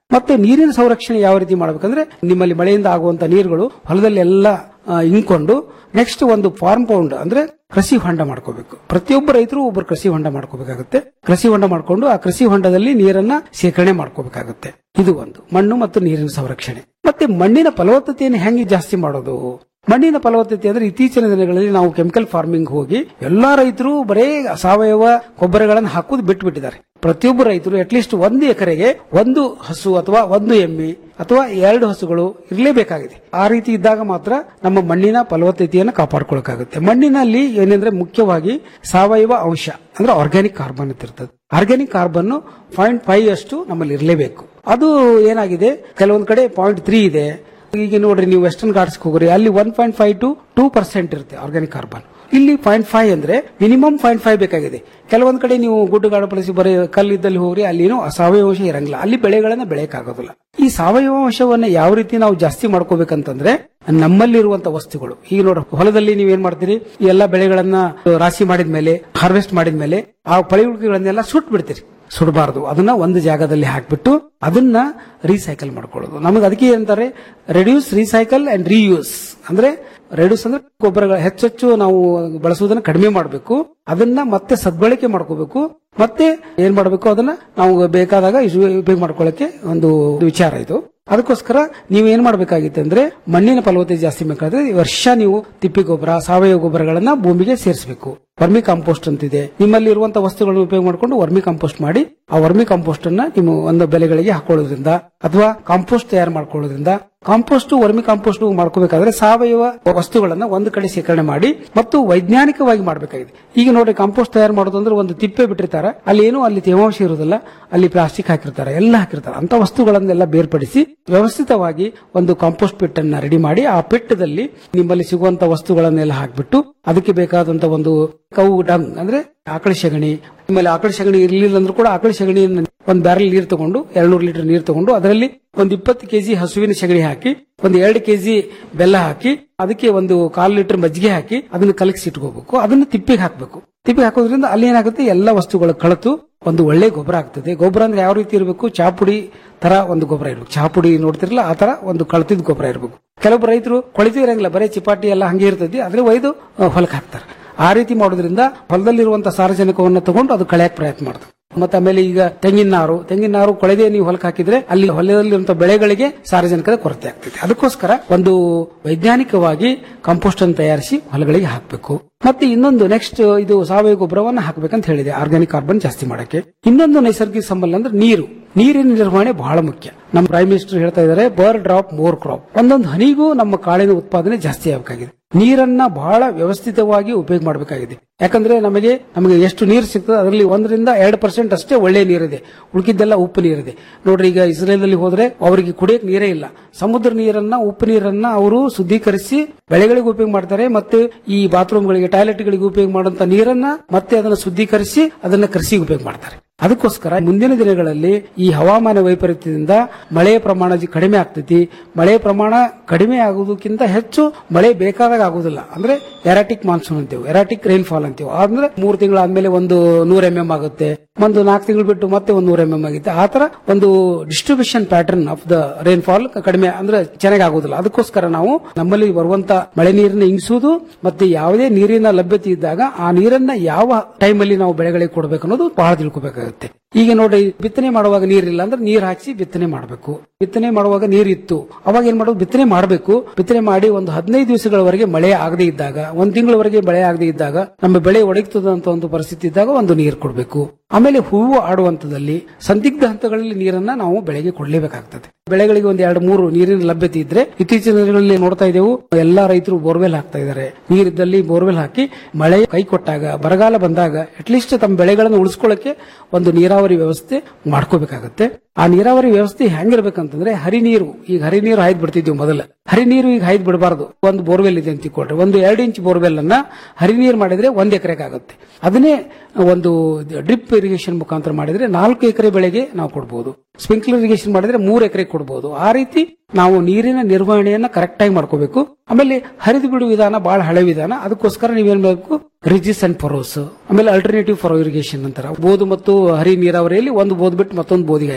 ಮತ್ತೆ ನೀರಿನ ಸಂರಕ್ಷಣೆ ಯಾವ ರೀತಿ ಮಾಡಬೇಕಂದ್ರೆ ನಿಮ್ಮಲ್ಲಿ ಮಳೆಯಿಂದ ಆಗುವಂತ ನೀರುಗಳು ಹೊಲದಲ್ಲಿ ಎಲ್ಲ ಆ, ಇಂಕೊಂಡು ನೆಕ್ಸ್ಟ್ ಒಂದು ಫಾರ್ಮ್ ಪೌಂಡ್ ಅಂದ್ರೆ ಕೃಷಿ ಹೊಂಡ ಮಾಡ್ಕೋಬೇಕು ಪ್ರತಿಯೊಬ್ಬ ರೈತರು ಒಬ್ಬರು ಕೃಷಿ ಹೊಂಡ ಮಾಡ್ಕೋಬೇಕಾಗುತ್ತೆ ಕೃಷಿ ಹೊಂಡ ಮಾಡ್ಕೊಂಡು ಆ ಕೃಷಿ ಹೊಂಡದಲ್ಲಿ ನೀರನ್ನ ಶೇಖರಣೆ ಮಾಡ್ಕೋಬೇಕಾಗುತ್ತೆ ಇದು ಒಂದು ಮಣ್ಣು ಮತ್ತು ನೀರಿನ ಸಂರಕ್ಷಣೆ ಮತ್ತೆ ಮಣ್ಣಿನ ಫಲವತ್ತತೆಯನ್ನು ಹೆಂಗೆ ಜಾಸ್ತಿ ಮಾಡೋದು ಮಣ್ಣಿನ ಫಲವತ್ತತೆ ಅಂದ್ರೆ ಇತ್ತೀಚಿನ ದಿನಗಳಲ್ಲಿ ನಾವು ಕೆಮಿಕಲ್ ಫಾರ್ಮಿಂಗ್ ಹೋಗಿ ಎಲ್ಲಾ ರೈತರು ಬರೇ ಸಾವಯವ ಗೊಬ್ಬರಗಳನ್ನು ಹಾಕುದು ಬಿಟ್ಟು ಬಿಟ್ಟಿದ್ದಾರೆ ಪ್ರತಿಯೊಬ್ಬ ರೈತರು ಅಟ್ಲೀಸ್ಟ್ ಒಂದು ಎಕರೆಗೆ ಒಂದು ಹಸು ಅಥವಾ ಒಂದು ಎಮ್ಮೆ ಅಥವಾ ಎರಡು ಹಸುಗಳು ಇರಲೇಬೇಕಾಗಿದೆ ಆ ರೀತಿ ಇದ್ದಾಗ ಮಾತ್ರ ನಮ್ಮ ಮಣ್ಣಿನ ಫಲವತ್ತತೆಯನ್ನು ಕಾಪಾಡ್ಕೊಳಕಾಗುತ್ತೆ ಮಣ್ಣಿನಲ್ಲಿ ಏನೆಂದ್ರೆ ಮುಖ್ಯವಾಗಿ ಸಾವಯವ ಅಂಶ ಅಂದ್ರೆ ಆರ್ಗ್ಯಾನಿಕ್ ಕಾರ್ಬನ್ ಅಂತ ಇರ್ತದೆ ಆರ್ಗ್ಯಾನಿಕ್ ಕಾರ್ಬನ್ ಪಾಯಿಂಟ್ ಫೈವ್ ಅಷ್ಟು ನಮ್ಮಲ್ಲಿ ಇರಲೇಬೇಕು ಅದು ಏನಾಗಿದೆ ಕೆಲವೊಂದು ಕಡೆ ಪಾಯಿಂಟ್ ತ್ರೀ ಇದೆ ಈಗ ನೋಡ್ರಿ ನೀವು ವೆಸ್ಟರ್ನ್ ಘಾಟ್ಸ್ ಹೋಗ್ರಿ ಅಲ್ಲಿ one point five to two percent ಇರುತ್ತೆ ಆರ್ಗ್ಯಾನಿಕ್ ಕಾರ್ಬನ್ ಇಲ್ಲಿ ಪಾಯಿಂಟ್ ಫೈವ್ ಅಂದ್ರೆ ಮಿನಿಮಮ್ ಪಾಯಿಂಟ್ ಫೈವ್ ಬೇಕಾಗಿದೆ ಕೆಲವೊಂದ್ ಕಡೆ ನೀವು ಗುಡ್ಡಗಾಡು ಪ್ಲೇಸ್ ಬರೀ ಕಲ್ಲಿದ್ದಲ್ಲಿ ಹೋಗ್ರಿ ಅಲ್ಲಿನೂ ಸಾವಯವ ಅಂಶ ಇರಂಗಿಲ್ಲ ಅಲ್ಲಿ ಬೆಳೆಗಳನ್ನ ಬೆಳೆಯಕ್ಕಾಗೋದಿಲ್ಲ ಈ ಸಾವಯವ ಅಂಶವನ್ನ ಯಾವ ರೀತಿ ನಾವು ಜಾಸ್ತಿ ಮಾಡ್ಕೋಬೇಕಂತಂದ್ರೆ ನಮ್ಮಲ್ಲಿರುವಂತ ವಸ್ತುಗಳು ಈಗ ನೋಡ್ರಿ ಹೊಲದಲ್ಲಿ ನೀವೇನ್ ಮಾಡ್ತೀರಿ ಈ ಎಲ್ಲಾ ಬೆಳೆಗಳನ್ನ ರಾಶಿ ಮಾಡಿದ್ಮೇಲೆ ಹಾರ್ವೆಸ್ಟ್ ಮಾಡಿದ್ಮೇಲೆ ಆ ಪಳಿಗಳನ್ನೆಲ್ಲ ಸುಟ್ ಬಿಡ್ತೀರಿ ಸುಡಬಾರದು ಅದನ್ನ ಒಂದು ಜಾಗದಲ್ಲಿ ಹಾಕ್ಬಿಟ್ಟು ಅದನ್ನ ರೀಸೈಕಲ್ ಮಾಡ್ಕೊಳ್ಳೋದು ನಮಗೆ ಅದಕ್ಕೆ ಅಂತಾರೆ ರೆಡ್ಯೂಸ್ ರೀಸೈಕಲ್ ಅಂಡ್ ರೀಯೂಸ್ ಅಂದ್ರೆ ರೆಡ್ಯೂಸ್ ಅಂದ್ರೆ ಗೊಬ್ಬರಗಳ ಹೆಚ್ಚೆಚ್ಚು ನಾವು ಬಳಸುವುದನ್ನ ಕಡಿಮೆ ಮಾಡಬೇಕು ಅದನ್ನ ಮತ್ತೆ ಸದ್ಬಳಕೆ ಮಾಡ್ಕೋಬೇಕು ಮತ್ತೆ ಏನ್ ಮಾಡಬೇಕು ಅದನ್ನ ನಾವು ಬೇಕಾದಾಗ ಇಸ್- ಉಪಯೋಗ ಮಾಡ್ಕೊಳ್ಳಕ್ಕೆ ಒಂದು ವಿಚಾರ ಇದು ಅದಕ್ಕೋಸ್ಕರ ನೀವು ಏನ್ ಮಾಡಬೇಕಾಗಿತ್ತು ಅಂದ್ರೆ ಮಣ್ಣಿನ ಫಲವತ್ತತೆ ಜಾಸ್ತಿ ಬೇಕಾದ್ರೆ ಈ ವರ್ಷ ನೀವು ತಿಪ್ಪಿ ಗೊಬ್ಬರ ಸಾವಯವ ಗೊಬ್ಬರಗಳನ್ನ ಭೂಮಿಗೆ ಸೇರಿಸಬೇಕು ವರ್ಮಿ ಕಾಂಪೋಸ್ಟ್ ಅಂತಿದೆ ನಿಮ್ಮಲ್ಲಿ ಇರುವಂತಹ ವಸ್ತುಗಳನ್ನು ಉಪಯೋಗ ಮಾಡಿಕೊಂಡು ವರ್ಮಿ ಕಾಂಪೋಸ್ಟ್ ಮಾಡಿ ಆ ವರ್ಮಿ ಕಾಂಪೋಸ್ಟ್ ಅನ್ನ ನೀವು ಒಂದು ಬೆಳೆಗಳಿಗೆ ಹಾಕೊಳ್ಳೋದ್ರಿಂದ ಅಥವಾ ಕಾಂಪೋಸ್ಟ್ ತಯಾರು ಮಾಡ್ಕೊಳ್ಳೋದ್ರಿಂದ ಕಾಂಪೋಸ್ಟ್ ವರ್ಮಿ ಕಾಂಪೋಸ್ಟ್ ಮಾಡ್ಕೋಬೇಕಾದ್ರೆ ಸಾವಯವ ವಸ್ತುಗಳನ್ನ ಒಂದು ಕಡೆ ಶೇಖರಣೆ ಮಾಡಿ ಮತ್ತು ವೈಜ್ಞಾನಿಕವಾಗಿ ಮಾಡಬೇಕಾಗಿದೆ ಈಗ ನೋಡಿ ಕಾಂಪೋಸ್ಟ್ ತಯಾರು ಮಾಡೋದು ಅಂದ್ರೆ ಒಂದು ತಿಪ್ಪೆ ಬಿಟ್ಟಿರ್ತಾರೆ ಅಲ್ಲಿ ಏನು ಅಲ್ಲಿ ತೇವಾಂಶ ಇರುವುದಿಲ್ಲ ಅಲ್ಲಿ ಪ್ಲಾಸ್ಟಿಕ್ ಹಾಕಿರ್ತಾರೆ ಎಲ್ಲ ಹಾಕಿರ್ತಾರೆ ಅಂತ ವಸ್ತುಗಳನ್ನೆಲ್ಲ ಬೇರ್ಪಡಿಸಿ ವ್ಯವಸ್ಥಿತವಾಗಿ ಒಂದು ಕಾಂಪೋಸ್ಟ್ ಪಿಟ್ ಅನ್ನ ರೆಡಿ ಮಾಡಿ ಆ ಪಿಟ್ಟದಲ್ಲಿ ನಿಮ್ಮಲ್ಲಿ ಸಿಗುವಂತ ವಸ್ತುಗಳನ್ನೆಲ್ಲ ಹಾಕ್ಬಿಟ್ಟು ಅದಕ್ಕೆ ಬೇಕಾದಂತ ಒಂದು ಕವು ಡಂಗ್ ಅಂದ್ರೆ ಆಕಳ ಸಗಣಿ ನಿಮ್ಮಲ್ಲಿ ಆಕಳ ಸಗಣಿ ಇರಲಿಲ್ಲ ಅಂದ್ರೂ ಕೂಡ ಆಕಳ ಸಗಣಿಯನ್ನು ಒಂದು ಬ್ಯಾರಲ್ ನೀರು ತಗೊಂಡು ಎರಡ್ನೂರು ಲೀಟರ್ ನೀರು ತಗೊಂಡು ಅದರಲ್ಲಿ ಒಂದು ಇಪ್ಪತ್ತು ಕೆಜಿ ಹಸುವಿನ ಸಗಣಿ ಹಾಕಿ ಒಂದು ಎರಡು ಕೆಜಿ ಬೆಲ್ಲ ಹಾಕಿ ಅದಕ್ಕೆ ಒಂದು ಕಾಲು ಲೀಟರ್ ಮಜ್ಜಿಗೆ ಹಾಕಿ ಅದನ್ನ ಕಲಗಿಸಿ ಇಟ್ಕೋಬೇಕು ಅದನ್ನ ತಿಪ್ಪಿಗೆ ಹಾಕಬೇಕು ತಿಪ್ಪಿಗೆ ಹಾಕೋದ್ರಿಂದ ಅಲ್ಲಿ ಏನಾಗುತ್ತೆ ಎಲ್ಲ ವಸ್ತುಗಳು ಕಳತು ಒಂದು ಒಳ್ಳೆ ಗೊಬ್ಬರ ಆಗ್ತದೆ ಗೊಬ್ಬರ ಅಂದ್ರೆ ಯಾವ ರೀತಿ ಇರಬೇಕು ಚಾಪುಡಿ ತರ ಒಂದು ಗೊಬ್ಬರ ಇರಬೇಕು ಚಾಪುಡಿ ನೋಡ್ತಿರಲ್ಲ ಆ ತರ ಒಂದು ಕಳತಿದ್ ಗೊಬ್ಬರ ಇರಬೇಕು ಕೆಲವೊಬ್ಬರು ರೈತರು ಕೊಳಿತು ಇರಂಗಿಲ್ಲ ಬರೀ ಚಿಪಾಟಿ ಎಲ್ಲ ಹಂಗೆ ಇರ್ತದೆ ಅದ್ರ ಒಯ್ದು ಆ, ಹೊಲಕ್ಕೆ ಹಾಕ್ತಾರೆ ಆ ರೀತಿ ಮಾಡೋದ್ರಿಂದ ಹೊಲದಲ್ಲಿರುವಂತಹ ಸಾರಜನಕವನ್ನು ತಗೊಂಡು ಅದು ಕಳೆಯಕ್ ಪ್ರಯತ್ನ ಮಾಡ್ತಾರೆ ಮತ್ತೆ ಆಮೇಲೆ ಈಗ ತೆಂಗಿನ ನಾರು ತೆಂಗಿನ ನಾರು ಕೊಳೆದೇ ನೀವು ಹೊಲಕ್ಕೆ ಹಾಕಿದ್ರೆ ಅಲ್ಲಿ ಹೊಲದಲ್ಲಿರುವಂತಹ ಬೆಳೆಗಳಿಗೆ ಸಾರಜನಕದ ಕೊರತೆ ಆಗ್ತದೆ ಅದಕ್ಕೋಸ್ಕರ ಒಂದು ವೈಜ್ಞಾನಿಕವಾಗಿ ಕಾಂಪೋಸ್ಟ್ ಅನ್ನು ತಯಾರಿಸಿ ಹೊಲಗಳಿಗೆ ಹಾಕಬೇಕು ಮತ್ತೆ ಇನ್ನೊಂದು ನೆಕ್ಸ್ಟ್ ಇದು ಸಾವಯವ ಗೊಬ್ಬರವನ್ನ ಹಾಕಬೇಕಂತ ಹೇಳಿದೆ ಆರ್ಗ್ಯಾನಿಕ್ ಕಾರ್ಬನ್ ಜಾಸ್ತಿ ಮಾಡಕ್ಕೆ ಇನ್ನೊಂದು ನೈಸರ್ಗಿಕ ಸಂಬಂಧ ಅಂದ್ರೆ ನೀರು ನೀರಿನ ನಿರ್ವಹಣೆ ಬಹಳ ಮುಖ್ಯ ನಮ್ಮ ಪ್ರೈಮ್ ಮಿನಿಸ್ಟರ್ ಹೇಳ್ತಾ ಇದ್ದಾರೆ ಬರ್ ಡ್ರಾಪ್ ಮೋರ್ ಕ್ರಾಪ್ ಒಂದೊಂದು ಹನಿಗೂ ನಮ್ಮ ಕಾಳಿನ ಉತ್ಪಾದನೆ ಜಾಸ್ತಿ ಆಗಬೇಕಾಗಿದೆ ನೀರನ್ನ ಬಹಳ ವ್ಯವಸ್ಥಿತವಾಗಿ ಉಪಯೋಗ ಮಾಡಬೇಕಾಗಿದೆ ಯಾಕಂದ್ರೆ ನಮಗೆ ನಮಗೆ ಎಷ್ಟು ನೀರು ಸಿಗ್ತದೆ ಅದರಲ್ಲಿ ಒಂದರಿಂದ ಎರಡು ಪರ್ಸೆಂಟ್ ಅಷ್ಟೇ ಒಳ್ಳೆ ನೀರಿದೆ ಉಳಿಕಿದ್ದೆಲ್ಲ ಉಪ್ಪು ನೀರಿದೆ ನೋಡ್ರಿ ಈಗ ಇಸ್ರೇಲ್ನಲ್ಲಿ ಹೋದ್ರೆ ಅವರಿಗೆ ಕುಡಿಯಕ್ ನೀರೇ ಇಲ್ಲ ಸಮುದ್ರ ನೀರನ್ನ ಉಪ್ಪು ನೀರನ್ನ ಅವರು ಶುದ್ಧೀಕರಿಸಿ ಬೆಳೆಗಳಿಗೆ ಉಪಯೋಗ ಮಾಡ್ತಾರೆ ಮತ್ತೆ ಈ ಬಾತ್ರೂಮ್ಗಳಿಗೆ ಟಾಯ್ಲೆಟ್ಗಳಿಗೆ ಉಪಯೋಗ ಮಾಡುವಂತ ನೀರನ್ನ ಮತ್ತೆ ಅದನ್ನ ಶುದ್ಧೀಕರಿಸಿ ಅದನ್ನ ಕೃಷಿಗೆ ಉಪಯೋಗ ಮಾಡ್ತಾರೆ ಅದಕ್ಕೋಸ್ಕರ ಮುಂದಿನ ದಿನಗಳಲ್ಲಿ ಈ ಹವಾಮಾನ ವೈಪರೀತ್ಯದಿಂದ ಮಳೆಯ ಪ್ರಮಾಣ ಜಿ- ಕಡಿಮೆ ಆಗ್ತೈತಿ ಮಳೆಯ ಪ್ರಮಾಣ ಕಡಿಮೆ ಆಗುವುದಕ್ಕಿಂತ ಹೆಚ್ಚು ಮಳೆ ಬೇಕಾದಾಗ ಆಗುದಿಲ್ಲ ಅಂದ್ರೆ ಎರಾಟಿಕ್ ಮಾನ್ಸೂನ್ ಅಂತೀವಿ ಎರಾಟಿಕ್ ರೈನ್ ಫಾಲ್ ಅಂತೀವಿ ಅಂದ್ರೆ ಮೂರು ತಿಂಗಳಾದ್ಮೇಲೆ ಒಂದು ನೂರ ಎಂ ಎಂ ಆಗುತ್ತೆ ಒಂದು ನಾಲ್ಕು ತಿಂಗಳು ಬಿಟ್ಟು ಮತ್ತೆ ಒಂದು ನೂರ ಎಂ ಎಂ ಆಗುತ್ತೆ ಆ ತರ ಒಂದು distribution pattern of the rainfall ಕಡಿಮೆ ಅಂದ್ರೆ ಚೆನ್ನಾಗಿ ಆಗುದಿಲ್ಲ ಅದಕ್ಕೋಸ್ಕರ ನಾವು ನಮ್ಮಲ್ಲಿ ಬರುವಂತ ಮಳೆ ನೀರನ್ನ ಇಂಗಿಸುವುದು ಮತ್ತೆ ಯಾವುದೇ ನೀರಿನ ಲಭ್ಯತೆ ಇದ್ದಾಗ ಆ ನೀರನ್ನ ಯಾವ ಟೈಮಲ್ಲಿ ನಾವು ಬೆಳೆಗಳಿಗೆ ಕೊಡಬೇಕು ಅನ್ನೋದು ಬಹಳ ತಿಳ್ಕೊಬೇಕಾಗುತ್ತೆ ಈಗ ನೋಡಿ ಬಿತ್ತನೆ ಮಾಡುವಾಗ ನೀರಿಲ್ಲ ಅಂದ್ರೆ ನೀರ್ ಹಾಕಿಸಿ ಬಿತ್ತನೆ ಮಾಡಬೇಕು ಬಿತ್ತನೆ ಮಾಡುವಾಗ ನೀರಿತ್ತು ಅವಾಗ ಏನ್ ಮಾಡೋದು ಬಿತ್ತನೆ ಮಾಡಬೇಕು ಬಿತ್ತನೆ ಮಾಡಿ ಒಂದು ಹದಿನೈದು ದಿವಸಗಳವರೆಗೆ ಮಳೆ ಆಗದೆ ಇದ್ದಾಗ ಒಂದ್ ತಿಂಗಳವರೆಗೆ ಮಳೆ ಆಗದೆ ಇದ್ದಾಗ ನಮ್ಮ ಬೆಳೆ ಒಣಗ್ತದಂತ ಒಂದು ಪರಿಸ್ಥಿತಿ ಇದ್ದಾಗ ಒಂದು ನೀರು ಕೊಡಬೇಕು ಆಮೇಲೆ ಹೂವು ಆಡುವಂತದಲ್ಲಿ ಸಂದಿಗ್ಧ ಹಂತಗಳಲ್ಲಿ ನೀರನ್ನ ನಾವು ಬೆಳೆಗೆ ಕೊಡಲೇಬೇಕಾಗ್ತದೆ ಬೆಳೆಗಳಿಗೆ ಒಂದ್ ಎರಡು ಮೂರು ನೀರಿನ ಲಭ್ಯತೆ ಇದ್ರೆ ಇತ್ತೀಚಿನ ದಿನಗಳಲ್ಲಿ ನೋಡ್ತಾ ಇದ್ದೇವೆ ಎಲ್ಲಾ ರೈತರು ಬೋರ್ವೆಲ್ ಹಾಕ್ತಾ ಇದ್ದಾರೆ ನೀರಿದ್ದಲ್ಲಿ ಬೋರ್ವೆಲ್ ಹಾಕಿ ಮಳೆ ಕೈ ಕೊಟ್ಟಾಗ ಬರಗಾಲ ಬಂದಾಗ ಅಟ್ಲೀಸ್ಟ್ ತಮ್ಮ ಬೆಳೆಗಳನ್ನು ಉಳಿಸ್ಕೊಳ್ಳಕ್ಕೆ ಒಂದು ನೀರಾವರಿ ವ್ಯವಸ್ಥೆ ಮಾಡ್ಕೋಬೇಕಾಗತ್ತೆ ಆ ನೀರಾವರಿ ವ್ಯವಸ್ಥೆ ಹೆಂಗಿರ್ಬೇಕಂತಂದ್ರೆ ಹರಿ ನೀರು ಈಗ ಹರಿ ನೀರು ಹಾಯ್ದು ಬಿಡ್ತಿದ್ವಿ ಮೊದಲ ಹರಿ ನೀರು ಈಗ ಹಾಯ್ದು ಬಿಡಬಾರ್ದು ಒಂದು ಬೋರ್ವೆಲ್ ಇದೆ ಅಂತ ತಿಳ್ಕೊಳ್ರಿ ಒಂದು ಎರಡು ಇಂಚ್ ಬೋರ್ವೆಲ್ ಅನ್ನ ಹರಿ ನೀರು ಮಾಡಿದ್ರೆ ಒಂದ್ ಎಕರೆಗೆ ಆಗುತ್ತೆ ಅದನ್ನೇ ಒಂದು ಡ್ರಿಪ್ ಇರಿಗೇಷನ್ ಮುಖಾಂತರ ಮಾಡಿದ್ರೆ ನಾಲ್ಕು ಎಕರೆ ಬೆಳೆಗೆ ನಾವು ಕೊಡಬಹುದು ಸ್ಪ್ರಿಂಕ್ಲರ್ ಇರಿಗೇಷನ್ ಮಾಡಿದ್ರೆ ಮೂರು ಎಕರೆ ಕೊಡಬಹುದು ಆ ರೀತಿ ನಾವು ನೀರಿನ ನಿರ್ವಹಣೆಯನ್ನ ಕರೆಕ್ಟ್ ಆಗಿ ಮಾಡ್ಕೋಬೇಕು ಆಮೇಲೆ ಹರಿದು ಬಿಡುವ ವಿಧಾನ ಬಹಳ ಹಳೆ ವಿಧಾನ ಅದಕ್ಕೋಸ್ಕರ ನೀವೇನ್ ಮಾಡಬೇಕು ರಿಜಿಸ್ ಅಂಡ್ ಫರೋಸ್ ಆಮೇಲೆ ಅಲ್ಟರ್ನೇಟಿವ್ ಫರೋ ಇರಿಗೇಷನ್ ಅಂತಾರ ಬೋದು ಮತ್ತು ಹರಿ ನೀರಾವರಿಯಲ್ಲಿ ಒಂದು ಬೋದ್ ಬಿಟ್ಟು ಮತ್ತೊಂದು ಬೋದಿಗೆ ಹಾಯಿಸೋದು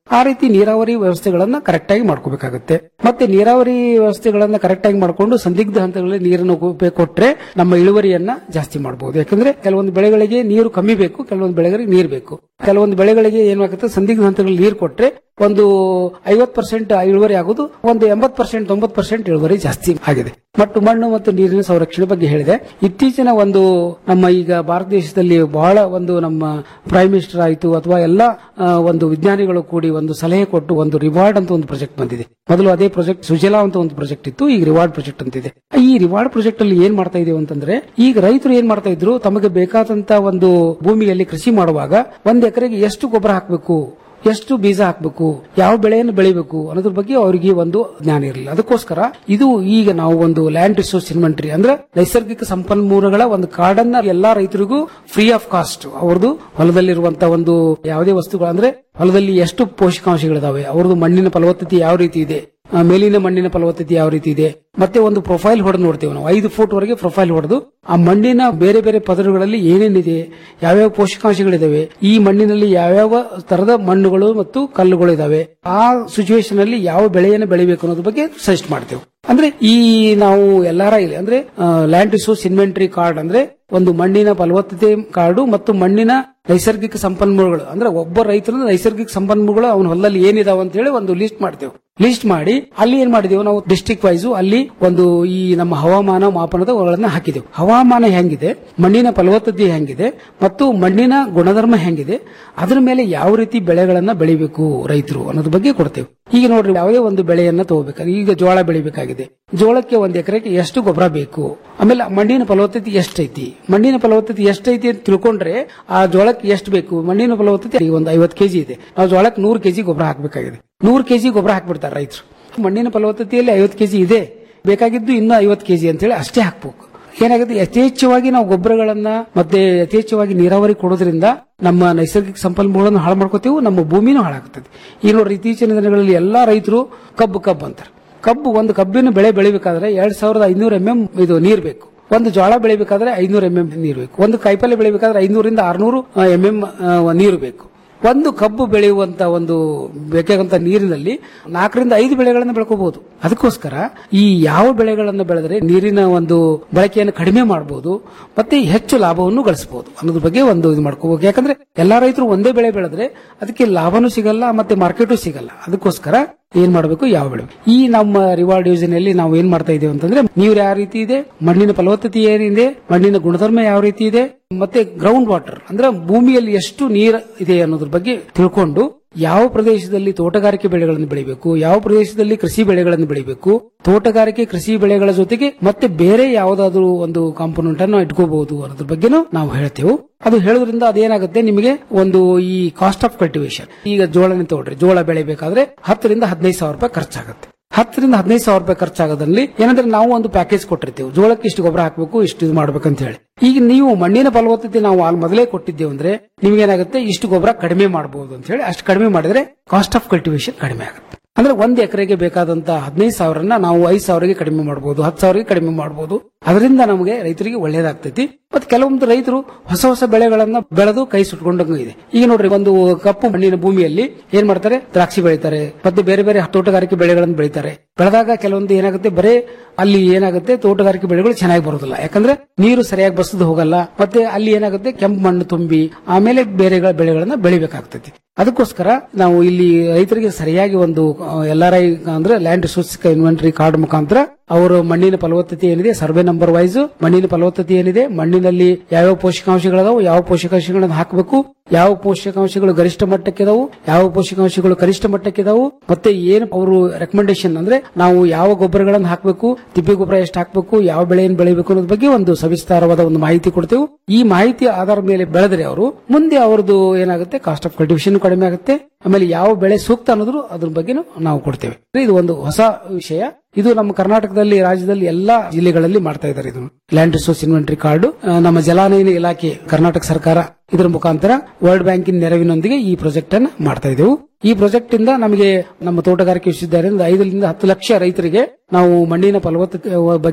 ಆ ರೀತಿ ನೀರಾವರಿ ವ್ಯವಸ್ಥೆಗಳನ್ನ ಕರೆಕ್ಟ್ ಆಗಿ ಮಾಡ್ಕೋಬೇಕಾಗುತ್ತೆ ಮತ್ತೆ ನೀರಾವರಿ ವ್ಯವಸ್ಥೆಗಳನ್ನ ಕರೆಕ್ಟ್ ಆಗಿ ಮಾಡ್ಕೊಂಡು ಸಂದಿಗ್ಧ ಹಂತಗಳಲ್ಲಿ ನೀರನ್ನು ಉಪ- ಕೊಟ್ರೆ ನಮ್ಮ ಇಳುವರಿಯನ್ನ ಜಾಸ್ತಿ ಮಾಡಬಹುದು ಯಾಕಂದ್ರೆ ಕೆಲವೊಂದು ಬೆಳೆಗಳಿಗೆ ನೀರು ಕಮ್ಮಿ ಬೇಕು ಕೆಲವೊಂದು ಬೆಳೆಗಳಿಗೆ ನೀರು ಬೇಕು ಕೆಲವೊಂದು ಬೆಳೆಗಳಿಗೆ ಏನಾಗುತ್ತೆ ಸಂದಿಗ್ಧ ಹಂತಗಳಲ್ಲಿ ನೀರು ಕೊಟ್ರೆ ಒಂದು ಐವತ್ ಪರ್ಸೆಂಟ್ ಇಳುವರಿ ಆಗುದು ಒಂದು ಎಂಬತ್ ಪರ್ಸೆಂಟ್ ತೊಂಬತ್ ಪರ್ಸೆಂಟ್ ಇಳುವರಿ ಜಾಸ್ತಿ ಆಗಿದೆ ಮತ್ತು ಮಣ್ಣು ಮತ್ತು ನೀರಿನ ಸಂರಕ್ಷಣೆ ಬಗ್ಗೆ ಹೇಳಿದೆ ಇತ್ತೀಚಿನ ಒಂದು ನಮ್ಮ ಈಗ ಭಾರತ ದೇಶದಲ್ಲಿ ಬಹಳ ಒಂದು ನಮ್ಮ ಪ್ರೈಮ್ ಮಿನಿಸ್ಟರ್ ಆಯಿತು ಅಥವಾ ಎಲ್ಲ ಆ, ಒಂದು ವಿಜ್ಞಾನಿಗಳು ಕೂಡಿ ಒಂದು ಸಲಹೆ ಕೊಟ್ಟು ಒಂದು ರಿವಾರ್ಡ್ ಅಂತ ಒಂದು ಪ್ರಾಜೆಕ್ಟ್ ಬಂದಿದೆ ಮೊದಲು ಅದೇ ಪ್ರಾಜೆಕ್ಟ್ ಸುಜಲಾ ಅಂತ ಒಂದು ಪ್ರಾಜೆಕ್ಟ್ ಇತ್ತು ಈಗ ರಿವಾರ್ಡ್ ಪ್ರಾಜೆಕ್ಟ್ ಅಂತ ಇದೆ ಈ ರಿವಾರ್ಡ್ ಪ್ರಾಜೆಕ್ಟ್ ಅಲ್ಲಿ ಏನ್ ಮಾಡ್ತಾ ಇದೀವಿ ಅಂತಂದ್ರೆ ಈಗ ರೈತರು ಏನ್ ಮಾಡ್ತಾ ಇದ್ರು ತಮಗೆ ಬೇಕಾದಂತ ಒಂದು ಭೂಮಿಯಲ್ಲಿ ಕೃಷಿ ಮಾಡುವಾಗ ಒಂದ್ ಎಕರೆಗೆ ಎಷ್ಟು ಗೊಬ್ಬರ ಹಾಕಬೇಕು ಎಷ್ಟು ಬೀಜ ಹಾಕಬೇಕು ಯಾವ ಬೆಳೆಯನ್ನು ಬೆಳಿಬೇಕು ಅನ್ನೋದ್ರ ಬಗ್ಗೆ ಅವರಿಗೆ ಒಂದು ಜ್ಞಾನ ಇರಲಿಲ್ಲ ಅದಕ್ಕೋಸ್ಕರ ಇದು ಈಗ ನಾವು ಒಂದು ಲ್ಯಾಂಡ್ ರಿಸೋರ್ಸ್ ಇನ್ವೆಂಟರಿ ಅಂದ್ರೆ ನೈಸರ್ಗಿಕ ಸಂಪನ್ಮೂಲಗಳ ಒಂದು ಕಾರ್ಡನ್ನ ಎಲ್ಲಾ ರೈತರಿಗೂ ಫ್ರೀ ಆಫ್ ಕಾಸ್ಟ್ ಅವ್ರದ್ದು ಹೊಲದಲ್ಲಿರುವಂತಹ ಒಂದು ಯಾವುದೇ ವಸ್ತುಗಳು ಅಂದ್ರೆ ಹೊಲದಲ್ಲಿ ಎಷ್ಟು ಪೋಷಕಾಂಶಗಳಿದಾವೆ ಅವ್ರದ್ದು ಮಣ್ಣಿನ ಫಲವತ್ತತೆ ಯಾವ ರೀತಿ ಇದೆ ಆ, ಮೇಲಿನ ಮಣ್ಣಿನ ಫಲವತ್ತತೆ ಯಾವ ರೀತಿ ಇದೆ ಮತ್ತೆ ಒಂದು ಪ್ರೊಫೈಲ್ ಹೊಡೆದು ನೋಡ್ತೇವೆ ನಾವು ಐದು ಫುಟ್ ವರೆಗೆ ಪ್ರೊಫೈಲ್ ಹೊಡೆದು ಆ ಮಣ್ಣಿನ ಬೇರೆ ಬೇರೆ ಪದರಗಳಲ್ಲಿ ಏನೇನಿದೆ ಯಾವ್ಯಾವ ಪೋಷಕಾಂಶಗಳಿದಾವೆ ಈ ಮಣ್ಣಿನಲ್ಲಿ ಯಾವ್ಯಾವ ತರದ ಮಣ್ಣುಗಳು ಮತ್ತು ಕಲ್ಲುಗಳು ಇದಾವೆ ಆ ಸಿಚುವೇಶನ್ ಅಲ್ಲಿ ಯಾವ ಬೆಳೆಯನ್ನು ಬೆಳಿಬೇಕು ಅನ್ನೋದ್ರ ಬಗ್ಗೆ ಸಜೆಸ್ಟ್ ಮಾಡ್ತೇವೆ ಅಂದ್ರೆ ಈ ನಾವು ಎಲ್ಲಾರ ಇಲ್ಲಿ ಅಂದ್ರೆ ಲ್ಯಾಂಡ್ ರಿಸೋರ್ಸ್ ಇನ್ವೆಂಟರಿ ಕಾರ್ಡ್ ಅಂದ್ರೆ ಒಂದು ಮಣ್ಣಿನ ಫಲವತ್ತತೆ ಕಾರ್ಡು ಮತ್ತು ಮಣ್ಣಿನ ನೈಸರ್ಗಿಕ ಸಂಪನ್ಮೂಲಗಳು ಅಂದ್ರೆ ಒಬ್ಬ ರೈತರ ನೈಸರ್ಗಿಕ ಸಂಪನ್ಮೂಲಗಳು ಅವನ ಹೊಲದಲ್ಲಿ ಏನಿದಾವ ಅಂತ ಹೇಳಿ ಒಂದು ಲಿಸ್ಟ್ ಮಾಡ್ತೇವೆ ಲಿಸ್ಟ್ ಮಾಡಿ ಅಲ್ಲಿ ಏನ್ ಮಾಡಿದೆವು ನಾವು ಡಿಸ್ಟ್ರಿಕ್ಟ್ ವೈಸ್ ಅಲ್ಲಿ ಒಂದು ಈ ನಮ್ಮ ಹವಾಮಾನ ಮಾಪನದಗಳನ್ನ ಹಾಕಿದೆವು ಹವಾಮಾನ ಹೆಂಗಿದೆ ಮಣ್ಣಿನ ಫಲವತ್ತತೆ ಹೆಂಗಿದೆ ಮತ್ತು ಮಣ್ಣಿನ ಗುಣಧರ್ಮ ಹೆಂಗಿದೆ ಅದರ ಮೇಲೆ ಯಾವ ರೀತಿ ಬೆಳೆಗಳನ್ನ ಬೆಳಿಬೇಕು ರೈತರು ಅನ್ನೋದ್ರ ಬಗ್ಗೆ ಕೊಡ್ತೇವೆ ಈಗ ನೋಡ್ರಿ ಯಾವುದೇ ಒಂದು ಬೆಳೆಯನ್ನ ತಗೋಬೇಕಾದ್ರೆ ಈಗ ಜೋಳ ಬೆಳಿಬೇಕಾಗಿದೆ ಜೋಳಕ್ಕೆ ಒಂದ್ ಎಕರೆಗೆ ಎಷ್ಟು ಗೊಬ್ಬರ ಬೇಕು ಆಮೇಲೆ ಮಣ್ಣಿನ ಫಲವತ್ತತೆ ಎಷ್ಟೈತಿ ಮಣ್ಣಿನ ಫಲವತ್ತತೆ ಎಷ್ಟೈತಿ ಅಂತ ತಿಳ್ಕೊಂಡ್ರೆ ಆ ಜೋಳಕ್ಕೆ ಎಷ್ಟು ಬೇಕು ಮಣ್ಣಿನ ಫಲವತ್ತತೆ ಈಗ ಒಂದು ಐವತ್ತು ಕೆಜಿ ಇದೆ ನಾವು ಜೋಳಕ್ಕೆ ನೂರು ಕೆಜಿ ಗೊಬ್ಬರ ಹಾಕಬೇಕಾಗಿದೆ ನೂರು ಕೆಜಿ ಗೊಬ್ಬರ ಹಾಕ್ಬಿಡ್ತಾರೆ ರೈತರು ಮಣ್ಣಿನ ಫಲವತ್ತತೆಯಲ್ಲಿ ಐವತ್ತು ಕೆಜಿ ಇದೆ ಬೇಕಾಗಿದ್ದು ಇನ್ನೂ ಐವತ್ತು ಕೆಜಿ ಅಂತೇಳಿ ಅಷ್ಟೇ ಹಾಕ್ಬೇಕು ಏನಾಗುತ್ತೆ ಯಥೇಚ್ಛವಾಗಿ ನಾವು ಗೊಬ್ಬರಗಳನ್ನ ಮತ್ತೆ ಯಥೇಚ್ಛವಾಗಿ ನೀರಾವರಿ ಕೊಡೋದ್ರಿಂದ ನಮ್ಮ ನೈಸರ್ಗಿಕ ಸಂಪನ್ಮೂಲವನ್ನು ಹಾಳು ಮಾಡ್ಕೋತೀವಿ ನಮ್ಮ ಭೂಮಿನೂ ಹಾಳಾಗ್ತದೆ ಈಗ ನೋಡ್ರಿ ಇತ್ತೀಚಿನ ದಿನಗಳಲ್ಲಿ ಎಲ್ಲಾ ರೈತರು ಕಬ್ಬು ಕಬ್ಬು ಅಂತಾರೆ ಕಬ್ಬು ಒಂದು ಕಬ್ಬಿನ ಬೆಳೆ ಬೆಳಿಬೇಕಾದ್ರೆ ಎರಡ್ ಸಾವಿರದ ಐನೂರು ಎಂ ಎಂ ಇದು ನೀರ್ ಬೇಕು ಒಂದು ಜೋಳ ಬೆಳಿಬೇಕಾದ್ರೆ ಐನೂರು ಎಂ ಎಂ ನೀರು ಬೇಕು ಒಂದು ಕಾಯಿಪಲ್ಲೆ ಬೆಳಿಬೇಕಾದ್ರೆ ಐನೂರಿಂದ ಆರ್ನೂರು ಎಂ ಎಂ ನೀರು ಬೇಕು ಒಂದು ಕಬ್ಬು ಬೆಳೆಯುವಂತ ಒಂದು ಬೇಕಾದಂತ ನೀರಿನಲ್ಲಿ ನಾಲ್ಕರಿಂದ ಐದು ಬೆಳೆಗಳನ್ನು ಬೆಳ್ಕೋಬಹುದು ಅದಕ್ಕೋಸ್ಕರ ಈ ಯಾವ ಬೆಳೆಗಳನ್ನು ಬೆಳೆದರೆ ನೀರಿನ ಒಂದು ಬಳಕೆಯನ್ನು ಕಡಿಮೆ ಮಾಡಬಹುದು ಮತ್ತೆ ಹೆಚ್ಚು ಲಾಭವನ್ನು ಗಳಿಸಬಹುದು ಅನ್ನೋದ್ರ ಬಗ್ಗೆ ಒಂದು ಇದು ಮಾಡ್ಕೋಬೇಕು ಯಾಕಂದ್ರೆ ಎಲ್ಲಾ ರೈತರು ಒಂದೇ ಬೆಳೆ ಬೆಳೆದ್ರೆ ಅದಕ್ಕೆ ಲಾಭನೂ ಸಿಗಲ್ಲ ಮತ್ತೆ ಮಾರ್ಕೆಟು ಸಿಗಲ್ಲ ಅದಕ್ಕೋಸ್ಕರ ಏನ್ ಮಾಡಬೇಕು ಯಾವ ಬೆಳೆ ಈ ನಮ್ಮ ರಿವಾರ್ಡ್ ಯೋಜನೆಯಲ್ಲಿ ನಾವು ಏನ್ ಮಾಡ್ತಾ ಇದ್ದೇವೆ ಅಂತಂದ್ರೆ ನೀರು ಯಾವ ರೀತಿ ಇದೆ ಮಣ್ಣಿನ ಫಲವತ್ತತೆ ಏನಿದೆ ಮಣ್ಣಿನ ಗುಣಧರ್ಮ ಯಾವ ರೀತಿ ಇದೆ ಮತ್ತೆ ಗ್ರೌಂಡ್ ವಾಟರ್ ಅಂದ್ರೆ ಭೂಮಿಯಲ್ಲಿ ಎಷ್ಟು ನೀರು ಇದೆ ಅನ್ನೋದ್ರ ಬಗ್ಗೆ ತಿಳ್ಕೊಂಡು ಯಾವ ಪ್ರದೇಶದಲ್ಲಿ ತೋಟಗಾರಿಕೆ ಬೆಳೆಗಳನ್ನು ಬೆಳಿಬೇಕು ಯಾವ ಪ್ರದೇಶದಲ್ಲಿ ಕೃಷಿ ಬೆಳೆಗಳನ್ನು ಬೆಳಿಬೇಕು ತೋಟಗಾರಿಕೆ ಕೃಷಿ ಬೆಳೆಗಳ ಜೊತೆಗೆ ಮತ್ತೆ ಬೇರೆ ಯಾವುದಾದ್ರೂ ಒಂದು ಕಾಂಪೋನೆಂಟ್ ಅನ್ನು ಇಟ್ಕೋಬಹುದು ಅನ್ನೋದ್ರ ಬಗ್ಗೆನೂ ನಾವು ಹೇಳ್ತೇವೆ ಅದು ಹೇಳೋದ್ರಿಂದ ಅದೇನಾಗುತ್ತೆ ನಿಮಗೆ ಒಂದು ಈ ಕಾಸ್ಟ್ ಆಫ್ ಕಲ್ಟಿವೇಶನ್ ಈಗ ಜೋಳನೇ ತಗೊಳ್ರಿ ಜೋಳ ಬೆಳಿಬೇಕಾದ್ರೆ ಹತ್ತರಿಂದ ಹದಿನೈದು ಸಾವಿರ ರೂಪಾಯಿ ಖರ್ಚಾಗುತ್ತೆ ಹತ್ತರಿಂದ ಹದಿನೈದು ಸಾವಿರ ರೂಪಾಯಿ ಖರ್ಚಾಗೋದ್ರಲ್ಲಿ ಏನಂದ್ರೆ ನಾವು ಒಂದು ಪ್ಯಾಕೇಜ್ ಕೊಟ್ಟಿರ್ತೇವೆ ಜೋಳಕ್ಕೆ ಇಷ್ಟು ಗೊಬ್ಬರ ಹಾಕಬೇಕು ಇಷ್ಟು ಇದು ಮಾಡ್ಬೇಕಂತ ಹೇಳಿ ಈಗ ನೀವು ಮಣ್ಣಿನ ಫಲವತ್ತತೆ ನಾವು ಅಲ್ಲಿ ಮೊದಲೇ ಕೊಟ್ಟಿದ್ದೇವೆ ಅಂದ್ರೆ ನಿಮ್ಗೇನಾಗುತ್ತೆ ಇಷ್ಟು ಗೊಬ್ಬರ ಕಡಿಮೆ ಮಾಡಬಹುದು ಅಂತ ಹೇಳಿ ಅಷ್ಟು ಕಡಿಮೆ ಮಾಡಿದ್ರೆ ಕಾಸ್ಟ್ ಆಫ್ ಕಲ್ಟಿವೇಶನ್ ಕಡಿಮೆ ಆಗುತ್ತೆ ಅಂದ್ರೆ ಒಂದ್ ಎಕರೆಗೆ ಬೇಕಾದಂತ ಹದಿನೈದು ಸಾವಿರನ ನಾವು ಐದು ಸಾವಿರಗೆ ಕಡಿಮೆ ಮಾಡಬಹುದು ಹತ್ತು ಸಾವಿರಗೆ ಕಡಿಮೆ ಮಾಡಬಹುದು ಅದರಿಂದ ನಮಗೆ ರೈತರಿಗೆ ಒಳ್ಳೇದಾಗ್ತೈತಿ ಮತ್ತೆ ಕೆಲವೊಂದು ರೈತರು ಹೊಸ ಹೊಸ ಬೆಳೆಗಳನ್ನ ಬೆಳೆದು ಕೈ ಸುಟ್ಕೊಂಡಂಗೂ ಇದೆ ಈಗ ನೋಡ್ರಿ ಒಂದು ಕಪ್ಪು ಮಣ್ಣಿನ ಭೂಮಿಯಲ್ಲಿ ಏನ್ ಮಾಡ್ತಾರೆ ದ್ರಾಕ್ಷಿ ಬೆಳಿತಾರೆ ಮತ್ತೆ ಬೇರೆ ಬೇರೆ ತೋಟಗಾರಿಕೆ ಬೆಳೆಗಳನ್ನು ಬೆಳಿತಾರೆ ಬೆಳೆದಾಗ ಕೆಲವೊಂದು ಏನಾಗುತ್ತೆ ಬರೇ ಅಲ್ಲಿ ಏನಾಗುತ್ತೆ ತೋಟಗಾರಿಕೆ ಬೆಳೆಗಳು ಚೆನ್ನಾಗಿ ಬರೋದಿಲ್ಲ ಯಾಕಂದ್ರೆ ನೀರು ಸರಿಯಾಗಿ ಬಸದು ಹೋಗಲ್ಲ ಮತ್ತೆ ಅಲ್ಲಿ ಏನಾಗುತ್ತೆ ಕೆಂಪು ಮಣ್ಣು ತುಂಬಿ ಆಮೇಲೆ ಬೇರೆ ಬೆಳೆಗಳನ್ನ ಬೆಳಿಬೇಕಾಗ್ತೈತಿ ಅದಕ್ಕೋಸ್ಕರ ನಾವು ಇಲ್ಲಿ ರೈತರಿಗೆ ಸರಿಯಾಗಿ ಒಂದು ಎಲ್ ಆರ್ ಐ ಅಂದ್ರೆ ಲ್ಯಾಂಡ್ ರಿಸೋರ್ಸ್ ಇನ್ವೆಂಟರಿ ಕಾರ್ಡ್ ಮುಖಾಂತರ ಅವರು ಮಣ್ಣಿನ ಫಲವತ್ತತೆ ಏನಿದೆ ಸರ್ವೆ ನಂಬರ್ ವೈಸ್ ಮಣ್ಣಿನ ಫಲವತ್ತತೆ ಏನಿದೆ ಮಣ್ಣಿನಲ್ಲಿ ಯಾವ್ಯಾವ ಪೋಷಕಾಂಶಗಳದಾವು ಯಾವ ಪೋಷಕಾಂಶಗಳನ್ನ ಹಾಕಬೇಕು ಯಾವ ಪೋಷಕಾಂಶಗಳು ಗರಿಷ್ಠ ಮಟ್ಟಕ್ಕಿದಾವು ಯಾವ ಪೋಷಕಾಂಶಗಳು ಕನಿಷ್ಠ ಮಟ್ಟಕ್ಕಿದಾವು ಮತ್ತೆ ಏನು ಅವರು ರೆಕಮೆಂಡೇಶನ್ ಅಂದ್ರೆ ನಾವು ಯಾವ ಗೊಬ್ಬರಗಳನ್ನು ಹಾಕಬೇಕು ತಿಪ್ಪೆ ಗೊಬ್ಬರ ಎಷ್ಟು ಹಾಕಬೇಕು ಯಾವ ಬೆಳೆಯನ್ನು ಬೆಳಿಬೇಕು ಅನ್ನೋದ್ರ ಬಗ್ಗೆ ಒಂದು ಸವಿಸ್ತಾರವಾದ ಒಂದು ಮಾಹಿತಿ ಕೊಡ್ತೇವೆ ಈ ಮಾಹಿತಿ ಆಧಾರದ ಮೇಲೆ ಬೆಳೆದ್ರೆ ಅವರು ಮುಂದೆ ಅವ್ರದ್ದು ಏನಾಗುತ್ತೆ ಕಾಸ್ಟ್ ಆಫ್ ಕಲ್ಟಿವೇಶನ್ ಕಡಿಮೆ ಆಗುತ್ತೆ ಆಮೇಲೆ ಯಾವ ಬೆಳೆ ಸೂಕ್ತ ಅನ್ನೋದ್ರು ಅದ್ರ ಬಗ್ಗೆನೂ ನಾವು ಕೊಡ್ತೇವೆ ಇದು ಒಂದು ಹೊಸ ವಿಷಯ ಇದು ನಮ್ಮ ಕರ್ನಾಟಕದಲ್ಲಿ ರಾಜ್ಯದಲ್ಲಿ ಎಲ್ಲಾ ಜಿಲ್ಲೆಗಳಲ್ಲಿ ಮಾಡ್ತಾ ಇದ್ದಾರೆ ಇದು ಲ್ಯಾಂಡ್ ರಿಸೋರ್ಸ್ ಇನ್ವೆಂಟರಿ ಕಾರ್ಡ್ ನಮ್ಮ ಜಲಾನಯನ ಇಲಾಖೆ ಕರ್ನಾಟಕ ಸರ್ಕಾರ ಇದರ ಮುಖಾಂತರ ವರ್ಲ್ಡ್ ಬ್ಯಾಂಕಿನ ನೆರವಿನೊಂದಿಗೆ ಈ ಪ್ರಾಜೆಕ್ಟ್ ಅನ್ನು ಮಾಡ್ತಾ ಇದ್ದೆವು ಈ ಪ್ರಾಜೆಕ್ಟ್ ಇಂದ ನಮಗೆ ನಮ್ಮ ತೋಟಗಾರಿಕೆ ವಿಶ್ವವಿದ್ಯಾಲಯದಿಂದ ಐದರಿಂದ ಹತ್ತು ಲಕ್ಷ ರೈತರಿಗೆ ನಾವು ಮಣ್ಣಿನ ಫಲವತ್ತತೆ ಬಗ್ಗೆ